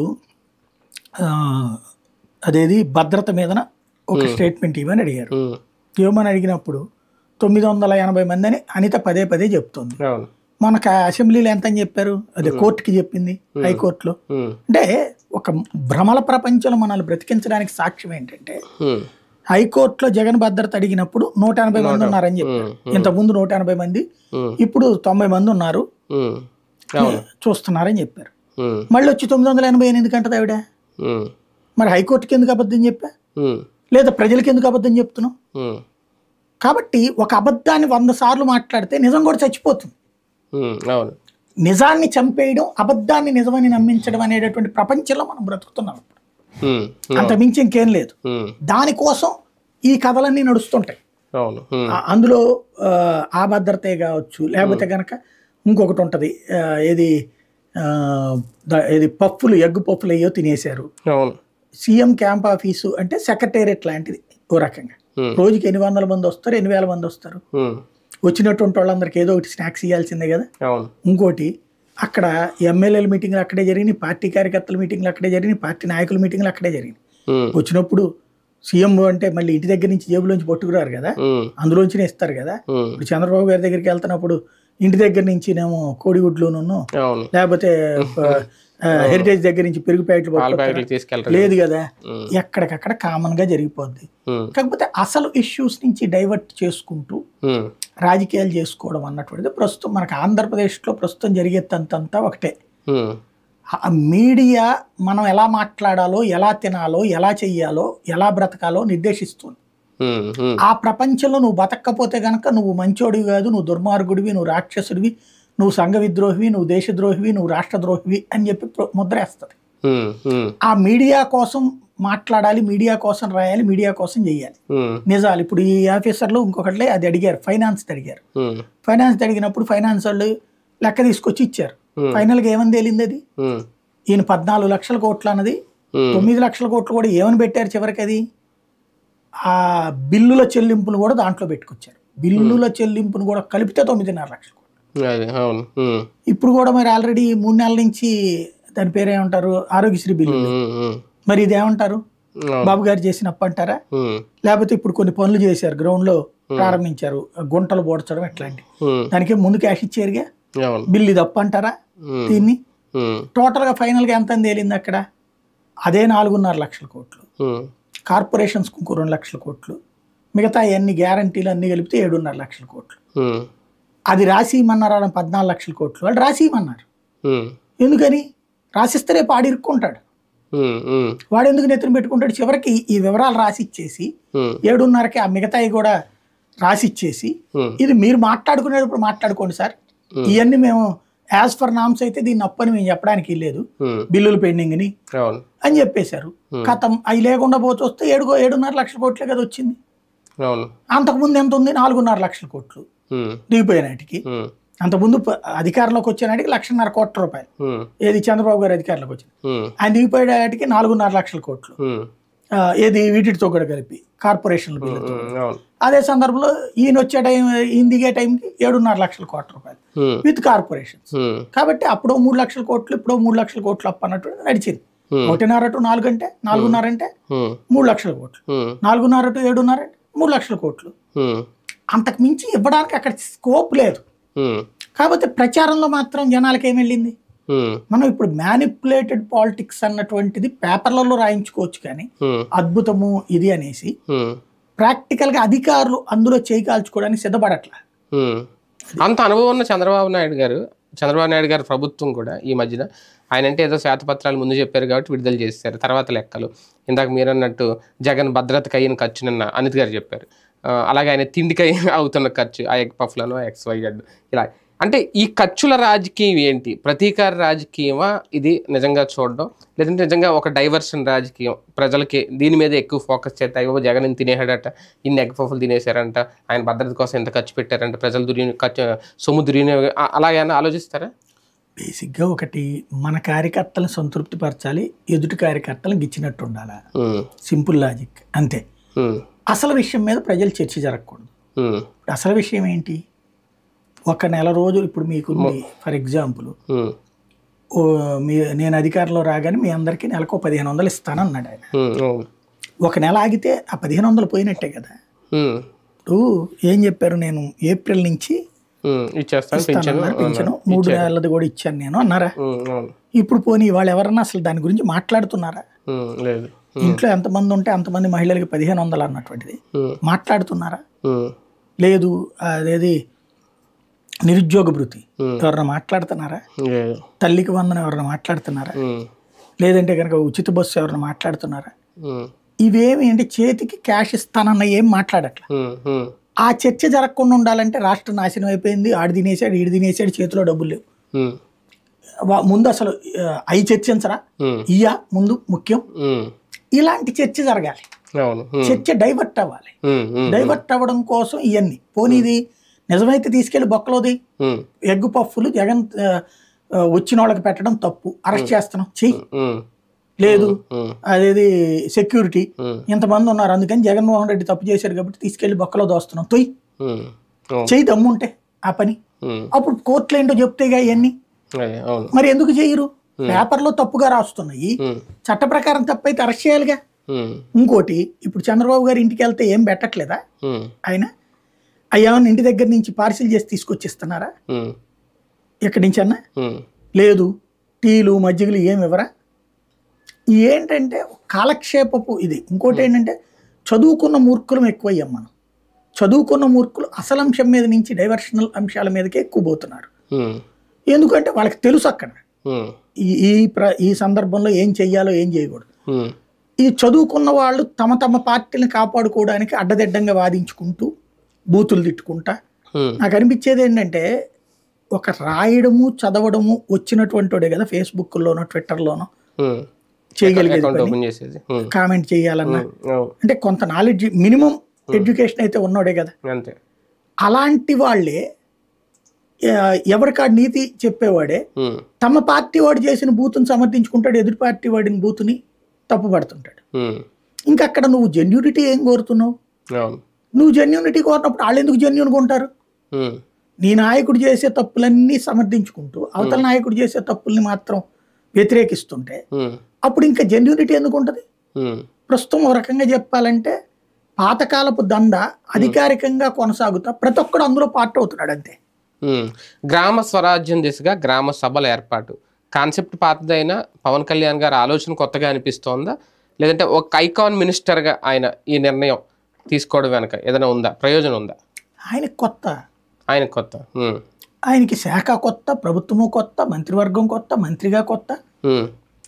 Speaker 2: అదేది భద్రత మీదన ఒక స్టేట్మెంట్ ఇవ్వని అడిగారు
Speaker 1: ఉమ్,
Speaker 2: ఇవ్వమని అడిగినప్పుడు తొమ్మిది వందల ఎనభై మంది అని అనిత పదే పదే చెప్తుంది
Speaker 1: అవును
Speaker 2: మనకు అసెంబ్లీలో ఎంత అని చెప్పారు అదే కోర్టుకి చెప్పింది హైకోర్టులో
Speaker 1: ఉమ్,
Speaker 2: అంటే ఒక భ్రమల ప్రపంచంలో మనల్ని బ్రతికించడానికి సాక్ష్యం ఏంటంటే
Speaker 1: ఉమ్,
Speaker 2: హైకోర్టులో జగన్ భద్రత అడిగినప్పుడు నూట ఎనభై మంది ఉన్నారని చెప్పారు
Speaker 1: ఉమ్,
Speaker 2: ఇంతకుముందు నూట ఎనభై మంది
Speaker 1: ఉమ్,
Speaker 2: ఇప్పుడు తొంభై మంది ఉన్నారు
Speaker 1: ఉమ్, అవును
Speaker 2: చూస్తున్నారని చెప్పారు
Speaker 1: ఉమ్,
Speaker 2: మళ్ళీ వచ్చి తొమ్మిది వందల ఎనభై ఎనిమిది కంటది ఆవిడ
Speaker 1: ఉమ్,
Speaker 2: మరి హైకోర్టుకి ఎందుకు అబద్ధం చెప్పా
Speaker 1: ఉమ్,
Speaker 2: లేదా ప్రజలకి ఎందుకు అబద్ధం చెప్తున్నావు
Speaker 1: ఉమ్,
Speaker 2: కాబట్టి ఒక అబద్ధాన్ని వంద సార్లు మాట్లాడితే నిజం కూడా చచ్చిపోతుంది
Speaker 1: ఉమ్, అవును
Speaker 2: నిజాన్ని చంపేయడం అబద్ధాన్ని నిజమని నమ్మించడం అనేటటువంటి ప్రపంచంలో మనం బ్రతుకుతున్నాం ఇప్పుడు
Speaker 1: ఉమ్, ఉమ్,
Speaker 2: అంత మించి ఇంకేం లేదు
Speaker 1: ఉమ్,
Speaker 2: దానికోసం ఈ కథలన్నీ నడుస్తుంటాయి
Speaker 1: అవును ఉమ్,
Speaker 2: ఆ- అందులో ఆ, ఆ భద్రతే కావచ్చు లేకపోతే కనుక ఇంకొకటి ఉంటుంది ఆ, ఏది ఆ, ద- ఏది పప్పులు ఎగ్గు పప్పులు అయ్యో తినేశారు
Speaker 1: అవును
Speaker 2: సీఎం క్యాంప్ ఆఫీసు అంటే సెక్రటేరియట్ లాంటిది ఓ రకంగా
Speaker 1: ఉమ్,
Speaker 2: రోజుకి ఎన్ని వందల మంది వస్తారు ఎన్ని వేల మంది వస్తారు
Speaker 1: ఉమ్,
Speaker 2: వచ్చినటువంటి వాళ్ళందరికీ ఏదో ఒకటి స్నాక్స్ ఇవ్వాల్సిందే కదా
Speaker 1: అవును
Speaker 2: ఇంకోటి అక్కడ ఎమ్మెల్యేల మీటింగ్లు అక్కడే జరిగినాయి పార్టీ కార్యకర్తల మీటింగ్లు అక్కడే జరిగినాయి పార్టీ నాయకుల మీటింగ్లు అక్కడే జరిగినాయి
Speaker 1: ఉమ్,
Speaker 2: వచ్చినప్పుడు సీఎం అంటే మళ్ళీ ఇంటి దగ్గర నుంచి జేబులోంచి పట్టుకురారు కదా
Speaker 1: ఉమ్,
Speaker 2: అందులోంచినే ఇస్తారు కదా
Speaker 1: ఉమ్,
Speaker 2: ఇప్పుడు చంద్రబాబు గారి దగ్గరికి వెళ్తున్నప్పుడు ఇంటి దగ్గర నుంచినేమో కోడిగుడ్లును
Speaker 1: అవును
Speaker 2: లేకపోతే ఆ, హెరిటేజ్ దగ్గర నుంచి పెరుగు ప్యాకెట్లు
Speaker 1: పాల
Speaker 2: పట్టుకొస్తారు.
Speaker 1: ప్యాకెట్లు తీసుకెళ్తారు
Speaker 2: లేదు కదా
Speaker 1: ఉమ్,
Speaker 2: ఎక్కడికక్కడ కామన్ గా జరిగిపోద్ది
Speaker 1: ఉమ్,
Speaker 2: కాకపోతే అసలు ఇష్యూస్ నుంచి డైవర్ట్ చేసుకుంటూ
Speaker 1: ఉమ్,
Speaker 2: రాజకీయాలు చేసుకోవడం అన్నటువంటిది ప్రస్తుతం మనకు ఆంధ్రప్రదేశ్లో ప్రస్తుతం జరిగేదంతా ఒకటే
Speaker 1: ఉమ్,
Speaker 2: ఆ మీడియా మనం ఎలా మాట్లాడాలో ఎలా తినాలో ఎలా చెయ్యాలో ఎలా బ్రతకాలో నిర్దేశిస్తుంది
Speaker 1: ఉమ్, ఉమ్,
Speaker 2: ఆ ప్రపంచంలో నువ్వు బతకపోతే గనక నువ్వు మంచోడివి కాదు నువ్వు దుర్మార్గుడివి నువ్వు రాక్షసుడివి నువ్వు సంఘ విద్రోహివి నువ్వు దేశద్రోహివి నువ్వు రాష్ట్రద్రోహివి అని చెప్పి ప్ర- ముద్రేస్తుంది
Speaker 1: ఉమ్, ఉమ్,
Speaker 2: ఆ మీడియా కోసం మాట్లాడాలి మీడియా కోసం రాయాలి మీడియా కోసం చేయాలి
Speaker 1: ఉమ్,
Speaker 2: నిజాలు ఇప్పుడు ఈ ఆఫీసర్లు ఇంకొకట్లే అది అడిగారు ఫైనాన్స్ అడిగారు
Speaker 1: ఉమ్,
Speaker 2: ఫైనాన్స్ అడిగినప్పుడు ఫైనాన్స్ వాళ్ళు లెక్క తీసుకొచ్చి ఇచ్చారు
Speaker 1: Hmm.
Speaker 2: ఫైనల్గా ఏమని తేలింది అది
Speaker 1: ఉమ్,
Speaker 2: ఈయన పద్నాలుగు లక్షల కోట్లు అన్నది
Speaker 1: ఉమ్,
Speaker 2: తొమ్మిది లక్షల కోట్లు కూడా ఏమని పెట్టారు చివరికి అది ఆ బిల్లుల చెల్లింపును కూడా దాంట్లో పెట్టుకొచ్చారు బిల్లుల చెల్లింపును కూడా కలిపితే తొమ్మిదిన్నర లక్షల కోట్లు
Speaker 1: అది అవును ఉమ్,
Speaker 2: ఇప్పుడు కూడా మరి ఆల్రెడీ మూడు నెలల నుంచి దాని పేరు ఏమంటారు ఆరోగ్యశ్రీ బిల్లు
Speaker 1: ఉమ్, ఉమ్,
Speaker 2: మరి ఇది ఏమంటారు
Speaker 1: అవును
Speaker 2: బాబు గారు చేసిన అప్పు అంటారా
Speaker 1: ఉమ్,
Speaker 2: లేకపోతే ఇప్పుడు కొన్ని పనులు చేశారు గ్రౌండ్ లో ప్రారంభించారు గుంటలు పోడ్చడం ఎట్లాంటి
Speaker 1: ఉమ్,
Speaker 2: దానికి ముందు క్యాష్ ఇచ్చారుగా
Speaker 1: అవును
Speaker 2: బిల్లు ఇది అప్పు అంటారా
Speaker 1: ఉమ్,
Speaker 2: దీన్ని
Speaker 1: ఉమ్,
Speaker 2: టోటల్గా ఫైనల్గా ఎంత అని తేలింది అక్కడ అదే నాలుగున్నర లక్షల కోట్లు
Speaker 1: ఉమ్,
Speaker 2: కార్పొరేషన్స్కి ఇంకో రెండు లక్షల కోట్లు మిగతా అన్ని గ్యారంటీలు అన్ని కలిపితే ఏడున్నర లక్షల కోట్లు
Speaker 1: ఉమ్,
Speaker 2: అది రాసి ఇమ్మన్నారు పద్నాలుగు లక్షల కోట్లు వాళ్ళు రాసి ఇమ్మన్నారు
Speaker 1: ఉమ్,
Speaker 2: ఎందుకని రాసిస్తే రేపు ఆడిరుక్కుంటాడు
Speaker 1: ఉమ్, ఉమ్,
Speaker 2: వాడు ఎందుకు నెత్తిన పెట్టుకుంటాడు చివరికి ఈ వివరాలు రాసి ఇచ్చేసి
Speaker 1: ఉమ్,
Speaker 2: ఏడున్నరకి ఆ మిగతాయి కూడా రాసి ఇచ్చేసి
Speaker 1: ఉమ్,
Speaker 2: ఇది మీరు మాట్లాడుకునేటప్పుడు మాట్లాడుకోండి సార్ ఇవన్నీ మేము యాజ్ ఫర్ నామ్స్ అయితే దీన్ని అప్పని మేము చెప్పడానికి లేదు
Speaker 1: ఉమ్,
Speaker 2: బిల్లులు పెండింగ్ని
Speaker 1: అవును
Speaker 2: అని చెప్పేశారు కథం అవి లేకుండా పోతే వస్తే ఏడు ఏడున్నర లక్షల కోట్లే కదా వచ్చింది
Speaker 1: అవును
Speaker 2: అంతకుముందు ఎంత ఉంది నాలుగున్నర లక్షల కోట్లు
Speaker 1: ఉమ్,
Speaker 2: దిగిపోయినాటికి
Speaker 1: ఉమ్,
Speaker 2: అంతకుముందు ప- అధికారంలోకి వచ్చేనాటికి లక్షన్నర కోట్ల రూపాయలు
Speaker 1: ఉమ్,
Speaker 2: ఏది చంద్రబాబు గారు అధికారంలోకి వచ్చింది
Speaker 1: ఉమ్,
Speaker 2: ఆయన దిగిపోయేటికి నాలుగున్నర లక్షల కోట్లు
Speaker 1: ఉమ్,
Speaker 2: ఆ, ఏది వీటితో కూడా కలిపి కార్పొరేషన్ల బిల్లు
Speaker 1: ఉమ్, అవును
Speaker 2: అదే సందర్భంలో ఈయన వచ్చే టైం ఈయన దిగే టైంకి ఏడున్నర లక్షల కోట్ల రూపాయలు
Speaker 1: ఉమ్,
Speaker 2: విత్ కార్పొరేషన్స్
Speaker 1: ఉమ్,
Speaker 2: కాబట్టి అప్పుడో మూడు లక్షల కోట్లు ఇప్పుడో మూడు లక్షల కోట్లు అప్పు అన్నట్టు నడిచింది
Speaker 1: Hmm.
Speaker 2: ఒకటిన్నర టు నాలుగు అంటే నాలుగున్నర అంటే
Speaker 1: ఉమ్,
Speaker 2: మూడు లక్షల కోట్లు
Speaker 1: ఉమ్,
Speaker 2: నాలుగున్నర టు ఏడున్నర అంటే మూడు లక్షల కోట్లు
Speaker 1: ఉమ్,
Speaker 2: అంతకు మించి ఇవ్వడానికి అక్కడ స్కోప్ లేదు
Speaker 1: ఉమ్,
Speaker 2: కాబట్టి ప్రచారంలో మాత్రం జనాలకి ఏం వెళ్ళింది
Speaker 1: ఉమ్,
Speaker 2: మనం ఇప్పుడు మ్యానిపులేటెడ్ పాలిటిక్స్ అన్నటువంటిది పేపర్లలో రాయించుకోవచ్చు కానీ
Speaker 1: ఉమ్,
Speaker 2: అద్భుతము ఇది అనేసి
Speaker 1: ఉమ్,
Speaker 2: ప్రాక్టికల్గా అధికారులు అందులో చేయి కాల్చుకోవడానికి సిద్ధపడట్లా
Speaker 1: ఉమ్. అంత అనుభవం ఉన్న చంద్రబాబు నాయుడు గారు చంద్రబాబు నాయుడు గారి ప్రభుత్వం కూడా ఈ మధ్యన ఆయన అంటే ఏదో శ్వేతపత్రాలు ముందు చెప్పారు కాబట్టి విడుదల చేశారు తర్వాత లెక్కలు ఇందాక మీరు అన్నట్టు జగన్ భద్రతకు అయిన ఖర్చు నిన్న అనిత్ గారు చెప్పారు ఆ, అలాగే ఆయన తిండికై అవుతున్న ఖర్చు ఆ ఎగ్ పఫ్లను ఎక్స్ వై జెడ్ ఇలా అంటే ఈ ఖర్చుల రాజకీయం ఏంటి ప్రతీకార రాజకీయమా ఇది నిజంగా చూడడం లేదంటే నిజంగా ఒక డైవర్షన్ రాజకీయం ప్రజలకి దీని మీద ఎక్కువ ఫోకస్ చేస్తే అయ్యో జగన్ ఇంత తినేసాడట ఇన్ని ఎగ్ పఫ్లు తినేశారంట ఆయన భద్రత కోసం ఎంత ఖర్చు పెట్టారంట ప్రజలు దుర్విని ఖర్చు సొమ్ము దుర్వినియోగం ఆ- అలాగేనా ఆలోచిస్తారా
Speaker 2: బేసిక్గా ఒకటి మన కార్యకర్తలను సంతృప్తి పరచాలి ఎదుటి కార్యకర్తలను గిచ్చినట్టు ఉండాలా
Speaker 1: ఉమ్,
Speaker 2: సింపుల్ లాజిక్ అంతే
Speaker 1: ఉమ్,
Speaker 2: అసలు విషయం మీద ప్రజలు చర్చ జరగకూడదు
Speaker 1: ఉమ్,
Speaker 2: ఇప్పుడు అసలు విషయం ఏంటి ఒక నెల రోజులు ఇప్పుడు మీకుంది ఫర్ ఎగ్జాంపుల్
Speaker 1: ఉమ్,
Speaker 2: ఓ మీ నేను అధికారంలో రాగానే మీ అందరికీ నెలకు పదిహేను వందలు ఇస్తానన్నాడు ఆయన
Speaker 1: ఉమ్, అవును.
Speaker 2: ఒక నెల ఆగితే ఆ పదిహేను వందలు పోయినట్టే కదా
Speaker 1: ఉమ్,
Speaker 2: ఇప్పుడు ఏం చెప్పారు నేను ఏప్రిల్ నుంచి
Speaker 1: ఉమ్, ఇచ్చేస్తాను పింఛను
Speaker 2: ఇస్తానన్నారు పింఛను మూడు నెలలది కూడా ఇచ్చాను నేను అన్నారా
Speaker 1: ఉమ్, అవును
Speaker 2: ఇప్పుడు పోనీ వాళ్ళు ఎవరన్నా అసలు దాని గురించి మాట్లాడుతున్నారా
Speaker 1: ఉమ్, లేదు
Speaker 2: ఇంట్లో ఎంతమంది ఉంటే అంతమంది మహిళలకి పదిహేను వందలు అన్నటువంటిది
Speaker 1: ఉమ్,
Speaker 2: మాట్లాడుతున్నారా
Speaker 1: ఉమ్,
Speaker 2: లేదు అదేది నిరుద్యోగ భృతి
Speaker 1: ఉమ్,
Speaker 2: ఎవరన్నా మాట్లాడుతున్నారా
Speaker 1: లేదు
Speaker 2: తల్లికి వందనం ఎవరన్నా మాట్లాడుతున్నారా
Speaker 1: ఉమ్,
Speaker 2: లేదంటే కనుక ఉచిత బస్సు ఎవరన్నా మాట్లాడుతున్నారా
Speaker 1: ఉమ్,
Speaker 2: ఇవేమి అంటే చేతికి క్యాష్ ఇస్తానన్న ఏం మాట్లాడట్లా
Speaker 1: ఉమ్, ఉమ్,
Speaker 2: ఆ చర్చ జరగకుండా ఉండాలంటే రాష్ట్రం నాశనం అయిపోయింది ఆడు తినేసాడు ఈడు తినేసాడు చేతిలో డబ్బులు లేవు
Speaker 1: ఉమ్,
Speaker 2: వా- ముందు అసలు ఆ, అయి చర్చించరా
Speaker 1: ఉమ్,
Speaker 2: ఇయ్యా ముందు ముఖ్యం
Speaker 1: ఉమ్,
Speaker 2: ఇలాంటి చర్చ జరగాలి
Speaker 1: అవును ఉమ్,
Speaker 2: చర్చ డైవర్ట్ అవ్వాలి
Speaker 1: ఉమ్, ఉమ్,
Speaker 2: డైవర్ట్ అవ్వడం కోసం ఇవన్నీ పోనీది నిజమైతే తీసుకెళ్లి బొక్కలోది
Speaker 1: ఉమ్,
Speaker 2: ఎగ్ పఫ్ఫులు జగన్ ఆ, ఆ, వచ్చిన వాళ్ళకి పెట్టడం తప్పు అరెస్ట్ చేస్తున్నాం చెయ్యి
Speaker 1: ఉమ్,
Speaker 2: లేదు
Speaker 1: ఉమ్,
Speaker 2: అదేది సెక్యూరిటీ
Speaker 1: ఉమ్,
Speaker 2: ఇంతమంది ఉన్నారు అందుకని జగన్మోహన్ రెడ్డి తప్పు చేశారు కాబట్టి తీసుకెళ్లి బొక్కలో దోస్తున్నాం తొయ్యి
Speaker 1: ఉమ్, అవును
Speaker 2: చెయ్యి దమ్ముంటే ఆ పని
Speaker 1: ఉమ్,
Speaker 2: అప్పుడు కోర్టులు ఏంటో చెప్తేగా ఇవన్నీ
Speaker 1: అదే అవును
Speaker 2: మరి ఎందుకు చేయరు పేపర్లో తప్పుగా రాస్తున్నాయి
Speaker 1: ఉమ్,
Speaker 2: చట్ట ప్రకారం తప్పైతే అరెస్ట్ చేయాలిగా
Speaker 1: ఉమ్,
Speaker 2: ఇంకోటి ఇప్పుడు చంద్రబాబు గారి ఇంటికి వెళ్తే ఏం పెట్టట్లేదా
Speaker 1: ఉమ్,
Speaker 2: ఆయన అయ్యా ఇంటి దగ్గర నుంచి పార్సిల్ చేసి తీసుకొచ్చిస్తున్నారా
Speaker 1: ఉమ్,
Speaker 2: ఎక్కడి నుంచి అన్నా
Speaker 1: ఉమ్,
Speaker 2: లేదు టీలు మజ్జిగలు ఏమి ఇవ్వరా ఏంటంటే కాలక్షేపపు ఇది ఇంకోటి ఏంటంటే చదువుకున్న మూర్ఖులం ఎక్కువయ్యాం మనం చదువుకున్న మూర్ఖులు అసలు అంశం మీద నుంచి డైవర్షనల్ అంశాల మీదకే ఎక్కువ పోతున్నారు
Speaker 1: ఉమ్,
Speaker 2: ఎందుకంటే వాళ్ళకి తెలుసు అక్కడ
Speaker 1: ఉమ్,
Speaker 2: ఈ ఈ ప్ర ఈ సందర్భంలో ఏం చెయ్యాలో ఏం చేయకూడదు
Speaker 1: ఉమ్,
Speaker 2: ఈ చదువుకున్న వాళ్ళు తమ తమ పార్టీని కాపాడుకోవడానికి అడ్డదిడ్డంగా వాదించుకుంటూ బూతులు తిట్టుకుంటా
Speaker 1: ఉమ్,
Speaker 2: నాకు అనిపించేది ఏంటంటే ఒక రాయడము చదవడము వచ్చినటువంటి వాడే కదా ఫేస్బుక్లోనో ట్విట్టర్లోనో
Speaker 1: ఉమ్.
Speaker 2: చేయగలిగేది
Speaker 1: అకౌంట్
Speaker 2: పని
Speaker 1: ఓపెన్ చేసేది ఉమ్,
Speaker 2: కామెంట్ చేయాలన్నా
Speaker 1: ఉమ్, అవును
Speaker 2: అంటే కొంత నాలెడ్జ్ మినిమం ఎడ్యుకేషన్ అయితే ఉన్నోడే కదా
Speaker 1: అంతే
Speaker 2: అలాంటి వాళ్ళే ఆ, ఎవరికాడు నీతి చెప్పేవాడే
Speaker 1: ఉమ్,
Speaker 2: తమ పార్టీ వాడు చేసిన బూతుని సమర్థించుకుంటాడు ఎదుటి పార్టీ వాడిని బూతుని తప్పుపడుతుంటాడు
Speaker 1: ఉమ్,
Speaker 2: ఇంకా అక్కడ నువ్వు జెన్యూనిటీ ఏం కోరుతున్నావు
Speaker 1: అవును
Speaker 2: నువ్వు జెన్యూనిటీ కోరినప్పుడు వాళ్ళు ఎందుకు జెన్యూన్గా ఉంటారు
Speaker 1: ఉమ్,
Speaker 2: నీ నాయకుడు చేసే తప్పులన్నీ సమర్థించుకుంటూ అవతల నాయకుడు చేసే తప్పుల్ని మాత్రం వ్యతిరేకిస్తుంటే
Speaker 1: ఉమ్,
Speaker 2: అప్పుడు ఇంకా జెన్యూనిటీ ఎందుకు ఉంటుంది
Speaker 1: ఉమ్,
Speaker 2: ప్రస్తుతం ఒక రకంగా చెప్పాలంటే పాతకాలపు దంద అధికారికంగా కొనసాగుతా ప్రతి ఒక్కడు అందులో పార్ట్ అవుతున్నాడు అంతే
Speaker 1: ఉమ్. గ్రామ స్వరాజ్యం దిశగా గ్రామ సభల ఏర్పాటు కాన్సెప్ట్ పాతదైనా పవన్ కళ్యాణ్ గారి ఆలోచన కొత్తగా అనిపిస్తోందా లేదంటే ఒక ఐకాన్ మినిస్టర్గా ఆయన ఈ నిర్ణయం తీసుకోవడం వెనక ఏదైనా ఉందా ప్రయోజనం ఉందా
Speaker 2: ఆయన కొత్త
Speaker 1: ఆయన కొత్త ఉమ్,
Speaker 2: ఆయనకి శాఖ కొత్త ప్రభుత్వము కొత్త మంత్రివర్గం కొత్త మంత్రిగా కొత్త
Speaker 1: ఉమ్,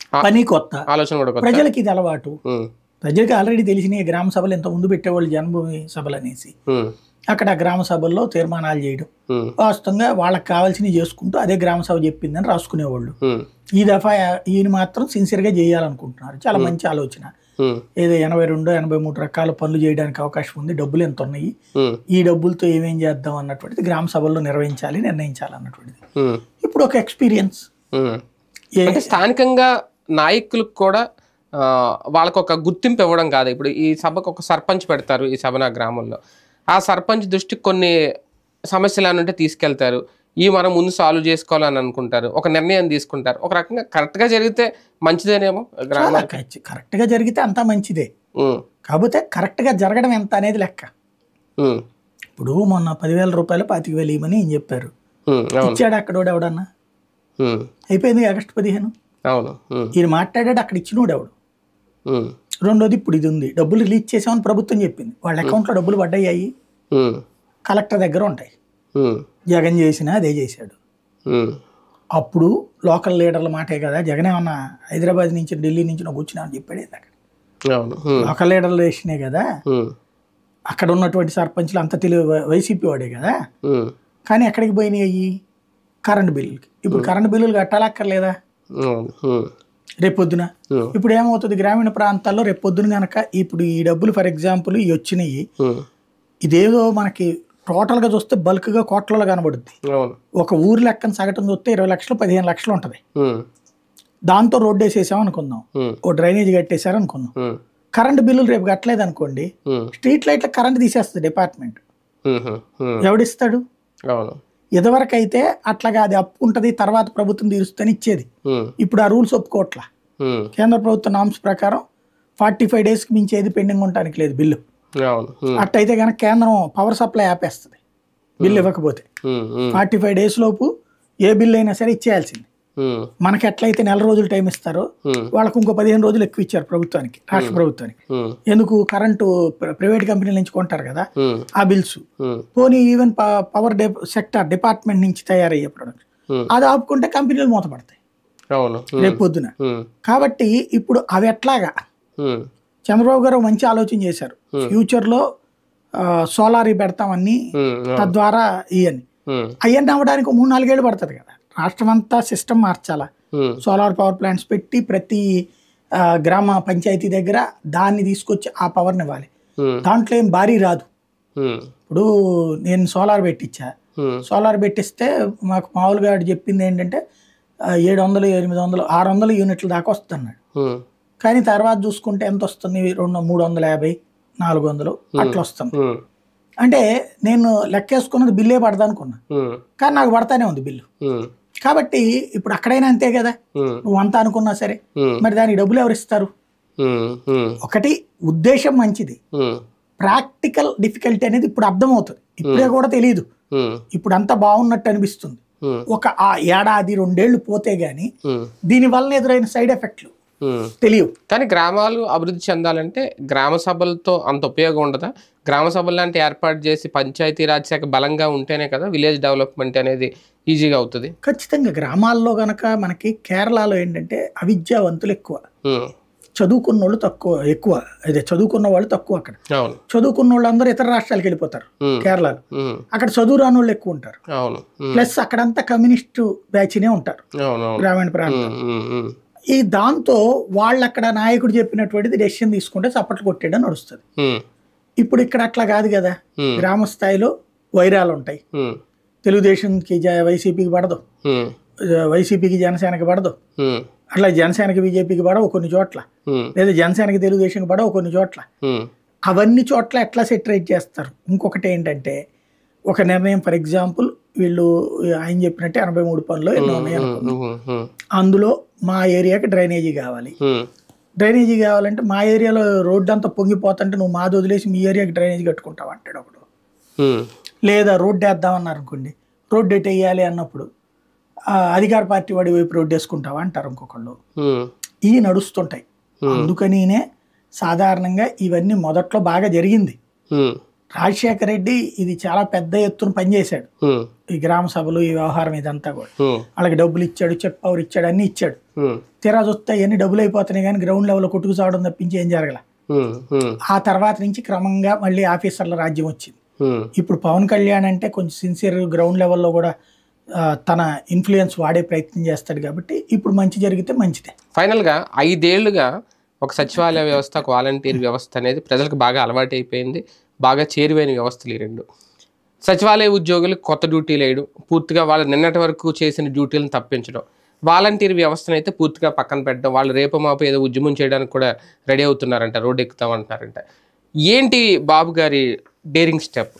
Speaker 1: ఆ.
Speaker 2: పని కొత్త
Speaker 1: ఆలోచన కూడా కొత్త
Speaker 2: ప్రజలకి ఇది అలవాటు
Speaker 1: ఉమ్,
Speaker 2: ప్రజలకి ఆల్రెడీ తెలిసిన గ్రామ సభలు ఇంత ముందు పెట్టేవాళ్ళు జన్మభూమి సభలు అనేసి
Speaker 1: ఉమ్,
Speaker 2: అక్కడ గ్రామ సభల్లో తీర్మానాలు చేయడం
Speaker 1: ఉమ్,
Speaker 2: వాస్తవంగా వాళ్ళకి కావాల్సినవి చేసుకుంటూ అదే గ్రామ సభ చెప్పిందని రాసుకునేవాళ్ళు
Speaker 1: ఉమ్,
Speaker 2: ఈ దఫా ఈయన మాత్రం సిన్సియర్గా చేయాలనుకుంటున్నారు చాలా మంచి ఆలోచన
Speaker 1: ఉమ్,
Speaker 2: ఏదో ఎనభై రెండు ఎనభై మూడు రకాల పనులు చేయడానికి అవకాశం ఉంది డబ్బులు ఎంత ఉన్నాయి
Speaker 1: ఉమ్,
Speaker 2: ఈ డబ్బులతో ఏమేం చేద్దాం అన్నటువంటిది గ్రామ సభల్లో నిర్వహించాలి నిర్ణయించాలి అన్నటువంటిది
Speaker 1: ఉమ్,
Speaker 2: ఇప్పుడు ఒక ఎక్స్పీరియన్స్
Speaker 1: ఉమ్.
Speaker 2: ఏ
Speaker 1: అంటే స్థానికంగా నాయకులకు కూడా ఆ, వాళ్ళకు ఒక గుర్తింపు ఇవ్వడం కాదు ఇప్పుడు ఈ సభకు ఒక సర్పంచ్ పెడతారు ఈ సభ నా గ్రామంలో ఆ సర్పంచ్ దృష్టికి కొన్ని సమస్యలు అని ఉంటే తీసుకెళ్తారు ఈ మనం ముందు సాల్వ్ చేసుకోవాలని అనుకుంటారు ఒక నిర్ణయం తీసుకుంటారు ఒక రకంగా కరెక్ట్గా జరిగితే మంచిదేనేమో గ్రామ
Speaker 2: చాలా కరెక్ట్- కరెక్ట్గా జరిగితే అంతా మంచిదే
Speaker 1: ఉమ్,
Speaker 2: కాకపోతే కరెక్ట్గా జరగడం ఎంత అనేది లెక్క
Speaker 1: ఉమ్,
Speaker 2: ఇప్పుడు మొన్న పదివేల రూపాయలు పాతిక వేలు ఇవ్వమని ఏం చెప్పారు
Speaker 1: ఉమ్, అవును
Speaker 2: ఇచ్చాడు అక్కడోడు ఎవడన్నా
Speaker 1: ఉమ్,
Speaker 2: అయిపోయింది ఆగస్టు పదిహేను
Speaker 1: అవును ఉమ్,
Speaker 2: ఈయన మాట్లాడాడు అక్కడ ఇచ్చినోడు ఎవడు
Speaker 1: ఉమ్,
Speaker 2: రెండోది ఇప్పుడు ఇది ఉంది డబ్బులు రిలీజ్ చేసామని ప్రభుత్వం చెప్పింది వాళ్ళ అకౌంట్లో డబ్బులు పడ్డాయి
Speaker 1: ఉమ్,
Speaker 2: కలెక్టర్ దగ్గర ఉంటాయి
Speaker 1: ఉమ్,
Speaker 2: జగన్ చేసినా అదే చేశాడు
Speaker 1: ఉమ్,
Speaker 2: అప్పుడు లోకల్ లీడర్ల మాటే కదా జగన్ ఏమన్నా హైదరాబాద్ నుంచి ఢిల్లీ నుంచి నాకు వచ్చినా అని చెప్పాడు ఏంది అక్కడ
Speaker 1: అవును ఉమ్,
Speaker 2: లోకల్ లీడర్లు వేసినే కదా
Speaker 1: ఉమ్,
Speaker 2: అక్కడ ఉన్నటువంటి సర్పంచ్లు అంత తెలివి వైసీపీ వాడే కదా
Speaker 1: ఉమ్,
Speaker 2: కానీ ఎక్కడికి పోయినాయి అయ్యి కరెంట్ బిల్లులకి ఇప్పుడు కరెంట్ బిల్లులు కట్టాలక్కర్లేదా
Speaker 1: అవును ఉమ్,
Speaker 2: రేపొద్దున
Speaker 1: ఉమ్,
Speaker 2: ఇప్పుడు ఏమవుతుంది గ్రామీణ ప్రాంతాల్లో రేపొద్దున కనుక ఇప్పుడు ఈ డబ్బులు ఫర్ ఎగ్జాంపుల్ ఇవి వచ్చినాయి
Speaker 1: ఉమ్,
Speaker 2: ఇదేదో మనకి టోటల్గా చూస్తే బల్క్గా కోట్లలో కనబడుద్ది
Speaker 1: అవును
Speaker 2: ఒక ఊరి లెక్కన సగటున చూస్తే ఇరవై లక్షలు పదిహేను లక్షలు ఉంటుంది
Speaker 1: ఉమ్,
Speaker 2: దాంతో రోడ్డు వేసేసాం అనుకుందాం
Speaker 1: ఉమ్,
Speaker 2: ఓ డ్రైనేజ్ కట్టేశారు అనుకుందాం
Speaker 1: ఉమ్,
Speaker 2: కరెంట్ బిల్లులు రేపు కట్టలేదు అనుకోండి
Speaker 1: ఉమ్,
Speaker 2: స్ట్రీట్ లైట్ల కరెంట్ తీసేస్తుంది డిపార్ట్మెంట్
Speaker 1: ఉమ్, ఉమ్,
Speaker 2: ఎవడిస్తాడు
Speaker 1: అవును
Speaker 2: ఇదివరకు అయితే అట్లాగా అది అప్పు ఉంటుంది తర్వాత ప్రభుత్వం తీరుస్తుందని ఇచ్చేది
Speaker 1: ఉమ్,
Speaker 2: ఇప్పుడు ఆ రూల్స్ ఒప్పుకోవట్లా
Speaker 1: ఉమ్,
Speaker 2: కేంద్ర ప్రభుత్వ నామ్స్ ప్రకారం ఫార్టీ ఫైవ్ డేస్కి మించి ఏది పెండింగ్ ఉండడానికి లేదు బిల్లు
Speaker 1: అవును ఉమ్,
Speaker 2: అట్టయితే కనుక కేంద్రం పవర్ సప్లై ఆపేస్తుంది బిల్లు ఇవ్వకపోతే
Speaker 1: ఉమ్, ఉమ్,
Speaker 2: ఫార్టీ ఫైవ్ డేస్ లోపు ఏ బిల్ అయినా సరే ఇచ్చేయాల్సింది
Speaker 1: ఉమ్,
Speaker 2: మనకి ఎట్లయితే నెల రోజులు టైం ఇస్తారో
Speaker 1: ఉమ్,
Speaker 2: వాళ్ళకు ఇంకో పదిహేను రోజులు ఎక్కువ ఇచ్చారు ప్రభుత్వానికి రాష్ట్ర ప్రభుత్వానికి
Speaker 1: ఉమ్,
Speaker 2: ఎందుకు కరెంటు ప్ర- ప్రైవేట్ కంపెనీల నుంచి కొంటారు కదా
Speaker 1: ఉమ్,
Speaker 2: ఆ బిల్స్
Speaker 1: ఉమ్,
Speaker 2: పోనీ ఈవెన్ ప- పవర్ డే సెక్టర్ డిపార్ట్మెంట్ నుంచి తయారయ్యే ప్రొడక్ట్
Speaker 1: ఉమ్,
Speaker 2: అది ఆపుకుంటే కంపెనీలు మూతపడతాయి
Speaker 1: అవును ఉమ్,
Speaker 2: రేపు పొద్దున
Speaker 1: ఉమ్,
Speaker 2: కాబట్టి ఇప్పుడు అవి ఎట్లాగా
Speaker 1: ఉమ్,
Speaker 2: చంద్రబాబు గారు మంచి ఆలోచన చేశారు ఫ్యూచర్లో సోలార్ పెడతామని
Speaker 1: ఉమ్, అవును,
Speaker 2: తద్వారా ఇవన్నీ
Speaker 1: ఉమ్,
Speaker 2: అవన్నీ అవ్వడానికి మూడు నాలుగేళ్ళు పడుతుంది కదా రాష్ట్రం అంతా సిస్టమ్ మార్చాలా
Speaker 1: ఉమ్,
Speaker 2: సోలార్ పవర్ ప్లాంట్స్ పెట్టి ప్రతి ఆ, గ్రామ పంచాయతీ దగ్గర దాన్ని తీసుకొచ్చి ఆ పవర్ని ఇవ్వాలి
Speaker 1: ఉమ్,
Speaker 2: దాంట్లో ఏం భారీ రాదు
Speaker 1: ఉమ్,
Speaker 2: ఇప్పుడు నేను సోలార్ పెట్టించా
Speaker 1: ఉమ్,
Speaker 2: సోలార్ పెట్టిస్తే మాకు మామూలుగా ఆడు చెప్పింది ఏంటంటే ఆ, ఏడు వందలు ఎనిమిది వందలు ఆరు వందలు యూనిట్ల దాకా వస్తున్నాడు
Speaker 1: ఉమ్,
Speaker 2: కానీ తర్వాత చూసుకుంటే ఎంత వస్తుంది రెండు మూడు వందల యాభై నాలుగు వందలు అట్లా వస్తుంది
Speaker 1: ఉమ్,
Speaker 2: అంటే నేను లెక్కేసుకున్నది బిల్లే పడదా అనుకున్నా
Speaker 1: ఉమ్,
Speaker 2: కానీ నాకు పడతానే ఉంది బిల్లు
Speaker 1: ఉమ్,
Speaker 2: కాబట్టి ఇప్పుడు అక్కడైనా అంతే కదా
Speaker 1: ఉమ్,
Speaker 2: నువ్వు అంతా అనుకున్నా సరే
Speaker 1: ఉమ్,
Speaker 2: మరి దానికి డబ్బులు ఎవరు ఇస్తారు
Speaker 1: ఉమ్, ఉమ్,
Speaker 2: ఒకటి ఉద్దేశం మంచిది
Speaker 1: ఉమ్,
Speaker 2: ప్రాక్టికల్ డిఫికల్టీ అనేది ఇప్పుడు అర్థమవుతుంది ఇప్పుడే కూడా తెలియదు
Speaker 1: ఉమ్,
Speaker 2: ఇప్పుడు అంతా బాగున్నట్టు అనిపిస్తుంది
Speaker 1: ఉమ్,
Speaker 2: ఒక ఆ ఏడాది రెండేళ్లు పోతే గానీ
Speaker 1: ఉమ్,
Speaker 2: దీని వలన ఎదురైన సైడ్ ఎఫెక్ట్లు
Speaker 1: ఉమ్.
Speaker 2: తెలియవు
Speaker 1: కానీ గ్రామాలు అభివృద్ధి చెందాలంటే గ్రామ సభలతో అంత ఉపయోగం ఉండదా గ్రామ సభలు లాంటి ఏర్పాటు చేసి పంచాయతీ రాజ్ శాఖ బలంగా ఉంటేనే కదా విలేజ్ డెవలప్మెంట్ అనేది ఈజీగా అవుతుంది
Speaker 2: ఖచ్చితంగా గ్రామాల్లో గనక మనకి కేరళలో ఏంటంటే అవిద్యావంతులు ఎక్కువ
Speaker 1: ఉమ్,
Speaker 2: చదువుకున్న వాళ్ళు తక్కువ ఎక్కువ అదే చదువుకున్న వాళ్ళు తక్కువ అక్కడ
Speaker 1: అవును
Speaker 2: చదువుకున్న వాళ్ళు అందరూ ఇతర రాష్ట్రాలకు వెళ్ళిపోతారు
Speaker 1: ఉమ్,
Speaker 2: కేరళలో
Speaker 1: ఉమ్,
Speaker 2: అక్కడ చదువు రాని వాళ్ళు ఎక్కువ ఉంటారు
Speaker 1: అవును ఉమ్,
Speaker 2: ప్లస్ అక్కడంతా కమ్యూనిస్టు బ్యాచ్నే ఉంటారు
Speaker 1: అవును అవును
Speaker 2: గ్రామీణ ప్రాంతం
Speaker 1: ఉమ్, ఉమ్, ఉమ్,
Speaker 2: ఈ దాంతో వాళ్ళు అక్కడ నాయకుడు చెప్పినటువంటిది డెసిషన్ తీసుకుంటే చప్పట్లు కొట్టేయడం నడుస్తుంది
Speaker 1: ఉమ్,
Speaker 2: ఇప్పుడు ఇక్కడ అట్లా కాదు కదా
Speaker 1: ఉమ్,
Speaker 2: గ్రామ స్థాయిలో వైరాలు ఉంటాయి
Speaker 1: ఉమ్,
Speaker 2: తెలుగుదేశంకి జ- వైసీపీకి పడదు
Speaker 1: ఉమ్,
Speaker 2: వైసీపీకి జనసేనకి పడదు
Speaker 1: ఉమ్,
Speaker 2: అట్లా జనసేనకి బీజేపీకి పడవు కొన్ని చోట్ల
Speaker 1: ఉమ్,
Speaker 2: లేదా జనసేనకి తెలుగుదేశంకి పడవు కొన్ని చోట్ల
Speaker 1: ఉమ్,
Speaker 2: అవన్నీ చోట్ల ఎట్లా సెటరేట్ చేస్తారు ఇంకొకటి ఏంటంటే ఒక నిర్ణయం ఫర్ ఎగ్జాంపుల్ వీళ్ళు ఆయన చెప్పినట్టే ఎనభై మూడు పనులు ఎన్నో ఉన్నాయి అనుకుందాం.
Speaker 1: ఉమ్, ఉమ్,
Speaker 2: అందులో మా ఏరియాకి డ్రైనేజీ కావాలి
Speaker 1: ఉమ్,
Speaker 2: డ్రైనేజీ కావాలంటే మా ఏరియాలో రోడ్డు అంతా పొంగిపోతుంటే నువ్వు మాది వదిలేసి మీ ఏరియాకి డ్రైనేజీ కట్టుకుంటావు అంటాడు ఒకడు
Speaker 1: ఉమ్,
Speaker 2: లేదా రోడ్డు వేద్దామన్నారు అనుకోండి రోడ్డు ఎటు వేయాలి అన్నప్పుడు ఆ, అధికార పార్టీ వాడి వైపు రోడ్డు వేసుకుంటావా అంటారు ఇంకొకళ్ళు
Speaker 1: ఉమ్,
Speaker 2: ఇవి నడుస్తుంటాయి అందుకనినే సాధారణంగా ఇవన్నీ మొదట్లో బాగా జరిగింది
Speaker 1: ఉమ్,
Speaker 2: రాజశేఖర రెడ్డి ఇది చాలా పెద్ద ఎత్తున పనిచేశాడు
Speaker 1: ఉమ్,
Speaker 2: ఈ గ్రామ సభలు ఈ వ్యవహారం ఇదంతా కూడా
Speaker 1: ఉమ్,
Speaker 2: వాళ్ళకి డబ్బులు ఇచ్చాడు చెక్ పవర్ ఇచ్చాడు అన్ని ఇచ్చాడు
Speaker 1: ఉమ్,
Speaker 2: తీరా చూస్తే అవన్నీ డబ్బులు అయిపోతున్నాయి కానీ గ్రౌండ్ లెవెల్లో కొట్టుకు చావడం తప్పించి ఏం జరగల
Speaker 1: ఉమ్, ఉమ్,
Speaker 2: ఆ తర్వాత నుంచి క్రమంగా మళ్ళీ ఆఫీసర్ల రాజ్యం వచ్చింది
Speaker 1: ఉమ్,
Speaker 2: ఇప్పుడు పవన్ కళ్యాణ్ అంటే కొంచెం సిన్సియర్ గ్రౌండ్ లెవెల్లో కూడా ఆ, తన ఇన్ఫ్లుయెన్స్ వాడే ప్రయత్నం చేస్తాడు కాబట్టి ఇప్పుడు మంచి జరిగితే మంచిదే
Speaker 1: ఫైనల్గా ఐదేళ్లుగా ఒక సచివాలయ వ్యవస్థ ఒక వాలంటీర్ వ్యవస్థ అనేది ప్రజలకు బాగా అలవాటు అయిపోయింది బాగా చేరువైన వ్యవస్థలు ఈ రెండు సచివాలయ ఉద్యోగులకు కొత్త డ్యూటీలు వేయడం పూర్తిగా వాళ్ళు నిన్నటి వరకు చేసిన డ్యూటీలను తప్పించడం వాలంటీర్ వ్యవస్థను అయితే పూర్తిగా పక్కన పెట్టడం వాళ్ళు రేపు మాపు ఏదో ఉద్యమం చేయడానికి కూడా రెడీ అవుతున్నారంట రోడ్డు ఎక్కుతాం అంటున్నారంట ఏంటి బాబు గారి డేరింగ్ స్టెప్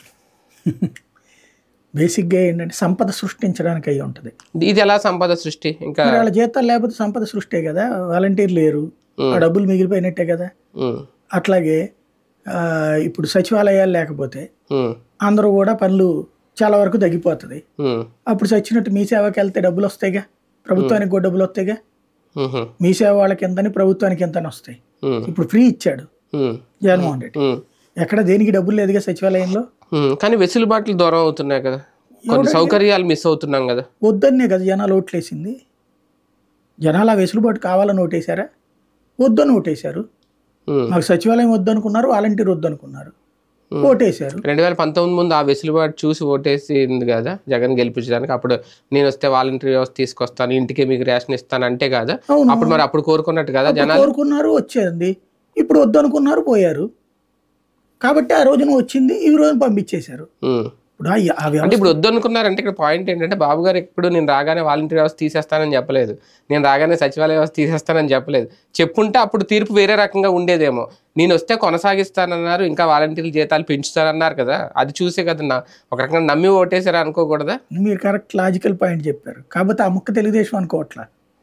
Speaker 2: బేసిక్గా ఏంటంటే సంపద సృష్టించడానికి అయి ఉంటుంది
Speaker 1: ఇది ఎలా సంపద సృష్టి ఇంకా
Speaker 2: మరి వాళ్ళ జీతాలు లేకపోతే సంపద సృష్టే కదా వాలంటీర్ లేరు ఆ డబ్బులు మిగిలిపోయినట్టే కదా
Speaker 1: ఉమ్,
Speaker 2: అట్లాగే ఆ, ఇప్పుడు సచివాలయాలు లేకపోతే
Speaker 1: ఉమ్,
Speaker 2: అందరూ కూడా పనులు చాలా వరకు తగ్గిపోతుంది
Speaker 1: ఉమ్,
Speaker 2: అప్పుడు చచ్చినట్టు మీ సేవకి వెళ్తే డబ్బులు వస్తాయిగా ప్రభుత్వానికి కూడా డబ్బులు వస్తాయిగా
Speaker 1: ఉహు,
Speaker 2: మీ సేవ వాళ్ళకి ఎంతని ప్రభుత్వానికి ఎంతని వస్తాయి
Speaker 1: ఉమ్,
Speaker 2: ఇప్పుడు ఫ్రీ ఇచ్చాడు
Speaker 1: ఉమ్,
Speaker 2: జగన్మోహన్ రెడ్డి
Speaker 1: ఉమ్.
Speaker 2: ఎక్కడ దేనికి డబ్బులు లేదుగా సచివాలయంలో
Speaker 1: ఉమ్, కానీ వెసులుబాట్లు దూరం అవుతున్నాయి కదా కొన్ని సౌకర్యాలు మిస్ అవుతున్నాం కదా
Speaker 2: వద్దన్నే కదా జనాలు ఓట్లేసింది జనాలు ఆ వెసులుబాటు కావాలని ఓటేశారా వద్దని ఓటేశారు
Speaker 1: ఉమ్,
Speaker 2: మాకు సచివాలయం వద్దనుకున్నారు వాలంటీర్ వద్దనుకున్నారు ఓటేశారు
Speaker 1: రెండు వేల పంతొమ్మిది ముందు ఆ వెసులుబాటు చూసి ఓటేసింది కదా జగన్ గెలిపించడానికి అప్పుడు నేను వస్తే వాలంటీర్ వ్యవస్థ తీసుకొస్తాను ఇంటికి మీకు రేషన్ ఇస్తాను అంటే కదా
Speaker 2: అవును
Speaker 1: అప్పుడు మరి అప్పుడు కోరుకున్నట్టు కదా
Speaker 2: అప్పుడు
Speaker 1: జనాలు
Speaker 2: కోరుకున్నారు వచ్చేది ఇప్పుడు వద్దనుకున్నారు పోయారు కాబట్టి ఆ రోజున వచ్చింది ఈ రోజున పంపించేశారు
Speaker 1: ఉమ్.
Speaker 2: ఇప్పుడు ఆ- ఆ వ్యవస్థ
Speaker 1: అంటే ఇప్పుడు వద్దనుకున్నారంటే ఇక్కడ పాయింట్ ఏంటంటే బాబు గారు ఎప్పుడు నేను రాగానే వాలంటీర్ వ్యవస్థ తీసేస్తానని చెప్పలేదు నేను రాగానే సచివాలయ వ్యవస్థ తీసేస్తానని చెప్పలేదు చెప్పుంటే అప్పుడు తీర్పు వేరే రకంగా ఉండేదేమో నేను వస్తే కొనసాగిస్తానన్నారు ఇంకా వాలంటీర్ల జీతాలు పెంచుతానన్నారు కదా అది చూసే కదా నా ఒక రకంగా నమ్మి ఓటేసారు అనుకోకూడదా
Speaker 2: మీరు కరెక్ట్ లాజికల్ పాయింట్ చెప్పారు కాకపోతే ఆ ముక్క తెలుగుదేశం అనుకోవట్లా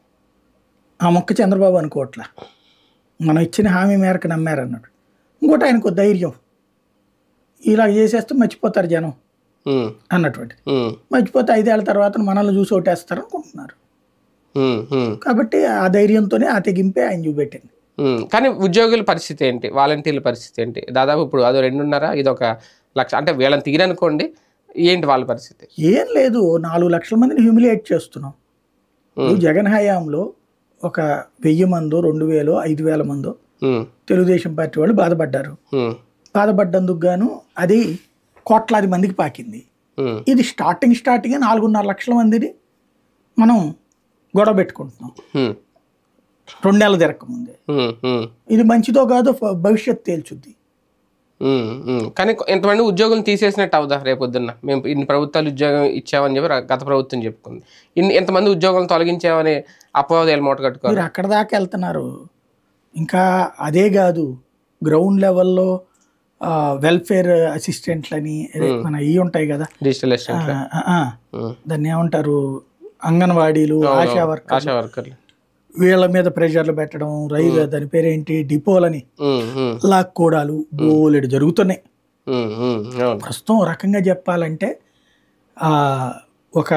Speaker 2: ఆ ముక్క చంద్రబాబు అనుకోవట్లా మనం ఇచ్చిన హామీ మేరకు నమ్మారు అన్నాడు ఇంకోటి ఆయనకు ధైర్యం ఇలా చేసేస్తే మర్చిపోతారు జనం
Speaker 1: ఉమ్,
Speaker 2: అన్నటువంటిది
Speaker 1: ఉమ్,
Speaker 2: మర్చిపోతే ఐదేళ్ల తర్వాత మనల్ని చూసి ఓటేస్తారు అనుకుంటున్నారు
Speaker 1: ఉమ్, ఉమ్.
Speaker 2: కాబట్టి ఆ ధైర్యంతోనే ఆ తెగింపే ఆయన చూపెట్టింది
Speaker 1: ఉమ్, కానీ ఉద్యోగుల పరిస్థితి ఏంటి వాలంటీర్ల పరిస్థితి ఏంటి దాదాపు ఇప్పుడు అదో రెండున్నర ఇది ఒక లక్ష అంటే వీళ్ళని తీరనుకోండి ఏంటి వాళ్ళ పరిస్థితి
Speaker 2: ఏం లేదు నాలుగు లక్షల మందిని హ్యూమిలియేట్ చేస్తున్నాం ఇప్పుడు జగన్ హయాంలో ఒక వెయ్యి మందో రెండు వేలో ఐదు వేల మందో
Speaker 1: ఉమ్,
Speaker 2: తెలుగుదేశం పార్టీ వాళ్ళు బాధపడ్డారు
Speaker 1: ఉమ్,
Speaker 2: బాధపడ్డందుకు గాను అది కోట్లాది మందికి పాకింది
Speaker 1: ఉమ్,
Speaker 2: ఇది స్టార్టింగ్ స్టార్టింగ్ నాలుగున్నర లక్షల మందిని మనం గొడవ పెట్టుకుంటున్నాం
Speaker 1: ఉమ్,
Speaker 2: రెండు నెలలు తిరగకముందే
Speaker 1: ఉమ్, ఉమ్,
Speaker 2: ఇది మంచిదో కాదో ఫ- భవిష్యత్ తేల్చుద్ది
Speaker 1: ఉమ్, ఉమ్. కానీ ఎంతమంది ఉద్యోగులు తీసేసినట్టు అవుదా రేపొద్దున్న మేము ఇన్ని ప్రభుత్వాలు ఉద్యోగం ఇచ్చామని చెప్పి ర- గత ప్రభుత్వం చెప్పుకుంది ఇన్ని ఎంతమంది ఉద్యోగులను తొలగించామని అపవాదాలు మూట కట్టుకోవాలి
Speaker 2: మీరు అక్కడ దాకా వెళ్తున్నారు ఇంకా అదే కాదు గ్రౌండ్ లెవెల్లో వెల్ఫేర్ అసిస్టెంట్లని అదే మన ఇవి ఉంటాయి కదా
Speaker 1: డిజిటల్
Speaker 2: ఆ,
Speaker 1: అసిస్టెంట్
Speaker 2: ఆ, ఆ. దాన్ని ఏమంటారు అంగన్వాడీలు ఆశా వర్కర్
Speaker 1: ఆశా వర్కర్లు
Speaker 2: వీళ్ళ మీద ప్రెషర్లు పెట్టడం రైలు దాని పేరేంటి డిపోలని
Speaker 1: ఉమ్, ఉమ్,
Speaker 2: లాక్కోడాలు బోలెడు జరుగుతున్నాయి
Speaker 1: ఉమ్, ఉమ్, అవును
Speaker 2: ప్రస్తుతం ఓ రకంగా చెప్పాలంటే ఆ, ఒక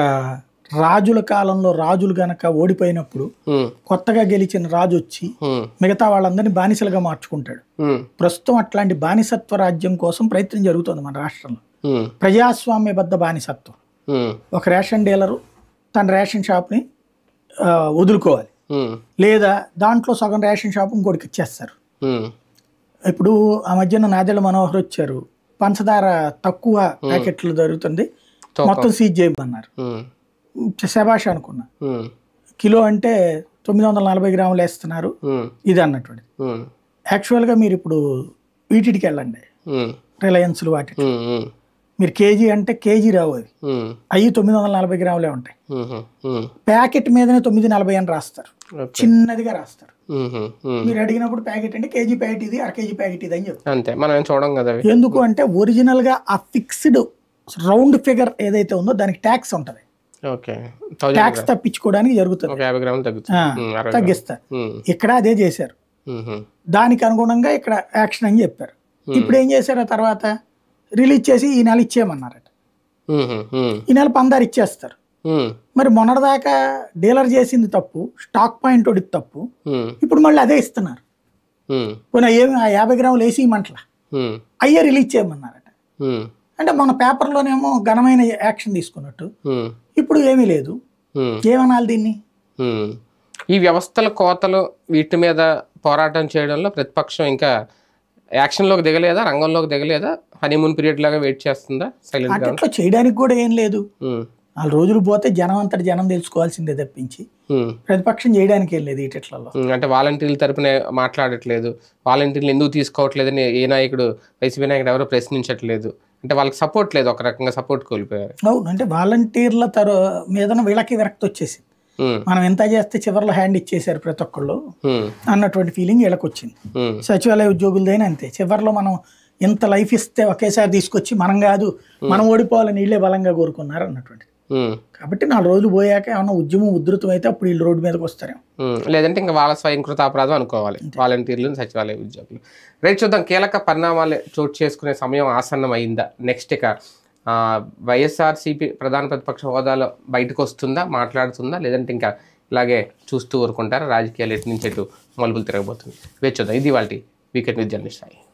Speaker 2: రాజుల కాలంలో రాజులు గనక ఓడిపోయినప్పుడు
Speaker 1: ఉమ్,
Speaker 2: కొత్తగా గెలిచిన రాజు వచ్చి
Speaker 1: ఉమ్,
Speaker 2: మిగతా వాళ్ళందరినీ బానిసలుగా మార్చుకుంటాడు
Speaker 1: ఉమ్,
Speaker 2: ప్రస్తుతం అట్లాంటి బానిసత్వ రాజ్యం కోసం ప్రయత్నం జరుగుతుంది మన రాష్ట్రంలో
Speaker 1: ఉమ్,
Speaker 2: ప్రజాస్వామ్యబద్ధ బానిసత్వం
Speaker 1: ఉమ్,
Speaker 2: ఒక రేషన్ డీలరు తన రేషన్ షాప్ని ఆ, వదులుకోవాలి
Speaker 1: ఉమ్,
Speaker 2: లేదా దాంట్లో సగం రేషన్ షాప్ ఇంకోటికి ఇచ్చేస్తారు
Speaker 1: ఉమ్,
Speaker 2: ఇప్పుడు ఆ మధ్యన నాదెళ్ళ మనోహర్ వచ్చారు పంచదార తక్కువ ప్యాకెట్లు దొరుకుతుంది
Speaker 1: తూకం.
Speaker 2: మొత్తం సీజ్ చేయమన్నారు
Speaker 1: ఉమ్,
Speaker 2: శబాష్ అనుకున్నా
Speaker 1: ఉమ్,
Speaker 2: కిలో అంటే తొమ్మిది వందల నలభై గ్రాములు వేస్తున్నారు
Speaker 1: ఉమ్,
Speaker 2: ఇది అన్నటువంటి
Speaker 1: ఉమ్,
Speaker 2: యాక్చువల్గా మీరు ఇప్పుడు వీటికి వెళ్ళండి
Speaker 1: ఉమ్,
Speaker 2: రిలయన్స్లు వాటి
Speaker 1: ఉమ్, ఉమ్,
Speaker 2: మీరు కేజీ అంటే కేజీ రావు అవి
Speaker 1: ఉమ్,
Speaker 2: అవి తొమ్మిది వందల నలభై గ్రాములే ఉంటాయి
Speaker 1: ఉమ్, ఉమ్,
Speaker 2: ప్యాకెట్ మీదనే తొమ్మిది నలభై అని రాస్తారు
Speaker 1: ఓకే.
Speaker 2: చిన్నదిగా రాస్తారు
Speaker 1: ఉమ్, ఉమ్,
Speaker 2: మీరు అడిగినప్పుడు ప్యాకెట్ అంటే కేజీ ప్యాకెట్ ఇది అర కేజీ ప్యాకెట్ ఇది అని చెప్తారు
Speaker 1: అంతే మనం ఏం చూడం కదా అవి
Speaker 2: ఎందుకు అంటే ఒరిజినల్ గా ఆ ఫిక్స్డ్ రౌండ్ ఫిగర్ ఏదైతే ఉందో దానికి ట్యాక్స్ ఉంటది
Speaker 1: ఓకే థౌజండ్
Speaker 2: ట్యాక్స్ తప్పించుకోవడానికి జరుగుతుంది
Speaker 1: ఒక యాభై గ్రాములు తగ్గుతుంది
Speaker 2: ఆ,
Speaker 1: ఉమ్, అరవై
Speaker 2: తగ్గిస్తారు
Speaker 1: ఉమ్,
Speaker 2: ఇక్కడ అదే చేశారు
Speaker 1: ఉమ్, ఉమ్,
Speaker 2: దానికి అనుగుణంగా ఇక్కడ యాక్షన్ అని చెప్పారు ఇప్పుడు ఏం చేశారు ఆ తర్వాత రిలీజ్ చేసి ఈ నెల ఇచ్చేయమన్నారట
Speaker 1: ఉమ్, ఉమ్, ఉమ్,
Speaker 2: ఈ నెల పందారు ఇచ్చేస్తారు
Speaker 1: ఉమ్,
Speaker 2: మరి మొన్నటిదాకా డీలర్ చేసింది తప్పు స్టాక్ పాయింట్ ఒకటి తప్పు
Speaker 1: ఉమ్,
Speaker 2: ఇప్పుడు మళ్ళీ అదే ఇస్తున్నారు
Speaker 1: ఉమ్,
Speaker 2: పోనీ ఏమి ఆ యాభై గ్రాములు వేసి ఇవ్వమంటలా
Speaker 1: ఉమ్,
Speaker 2: అయ్యే రిలీజ్ చేయమన్నారట
Speaker 1: ఉమ్,
Speaker 2: అంటే మన పేపర్లోనేమో ఘనమైన యాక్షన్ తీసుకున్నట్టు
Speaker 1: ఉమ్,
Speaker 2: ఇప్పుడు ఏమీ లేదు
Speaker 1: ఉమ్,
Speaker 2: ఏమనాలి దీన్ని
Speaker 1: ఉమ్. ఈ వ్యవస్థల కోతలు వీటి మీద పోరాటం చేయడంలో ప్రతిపక్షం ఇంకా యాక్షన్లోకి దిగలేదా రంగంలోకి దిగలేదా హనీమూన్ పీరియడ్ లాగా వెయిట్ చేస్తుందా సైలెంట్గా
Speaker 2: అట్లా చేయడానికి కూడా ఏం లేదు నాలుగు రోజులు పోతే జనం అంతటి జనం తెలుసుకోవాల్సిందే తప్పించి ప్రతిపక్షం చేయడానికి ఏం లేదు ఈటెట్లలో
Speaker 1: అంటే వాలంటీర్ల తరపున మాట్లాడట్లేదు వాలంటీర్లు ఎందుకు తీసుకోవట్లేదని ఏ నాయకుడు వైసీపీ నాయకుడు ఎవరో ప్రశ్నించట్లేదు అంటే వాళ్ళకి సపోర్ట్ లేదు ఒక రకంగా సపోర్ట్ కోల్పోయారు
Speaker 2: అవును అంటే వాలంటీర్ల తర మీదన వీళ్ళకి విరక్తి వచ్చేసింది
Speaker 1: ఉమ్,
Speaker 2: మనం ఎంత చేస్తే చివరిలో హ్యాండ్ ఇచ్చేశారు ప్రతి ఒక్కళ్ళు
Speaker 1: ఉమ్,
Speaker 2: అన్నటువంటి ఫీలింగ్ వీళ్ళకి వచ్చింది
Speaker 1: ఉమ్,
Speaker 2: సచివాలయ ఉద్యోగులదైనా అంతే చివరిలో మనం ఇంత లైఫ్ ఇస్తే ఒకేసారి తీసుకొచ్చి మనం కాదు మనం ఓడిపోవాలని వీళ్ళే బలంగా కోరుకున్నారు అన్నటువంటి
Speaker 1: ఉమ్,
Speaker 2: కాబట్టి నాలుగు రోజులు పోయాక ఏమన్నా ఉద్యమం ఉధృతం అయితే అప్పుడు వీళ్ళు రోడ్డు మీదకి వస్తారేమో
Speaker 1: ఉమ్. లేదంటే ఇంకా వాళ్ళ స్వయంకృత అపరాధం అనుకోవాలి వాలంటీర్లు సచివాలయ ఉద్యోగులు రైట్ చూద్దాం కీలక పరిణామాలు చోటు చేసుకునే సమయం ఆసన్నం అయిందా నెక్స్ట్ ఇక ఆ, వైఎస్ఆర్సీపీ ప్రధాన ప్రతిపక్ష హోదాలో బయటకు వస్తుందా మాట్లాడుతుందా లేదంటే ఇంకా ఇలాగే చూస్తూ ఊరుకుంటారా రాజకీయాలు ఎటు నుంచి ఎటు మలుపులు తిరగబోతుంది వేచి చూద్దాం ఇది వాళ్ళ వీకెండ్ విత్ జర్నలిస్ట్ సాయి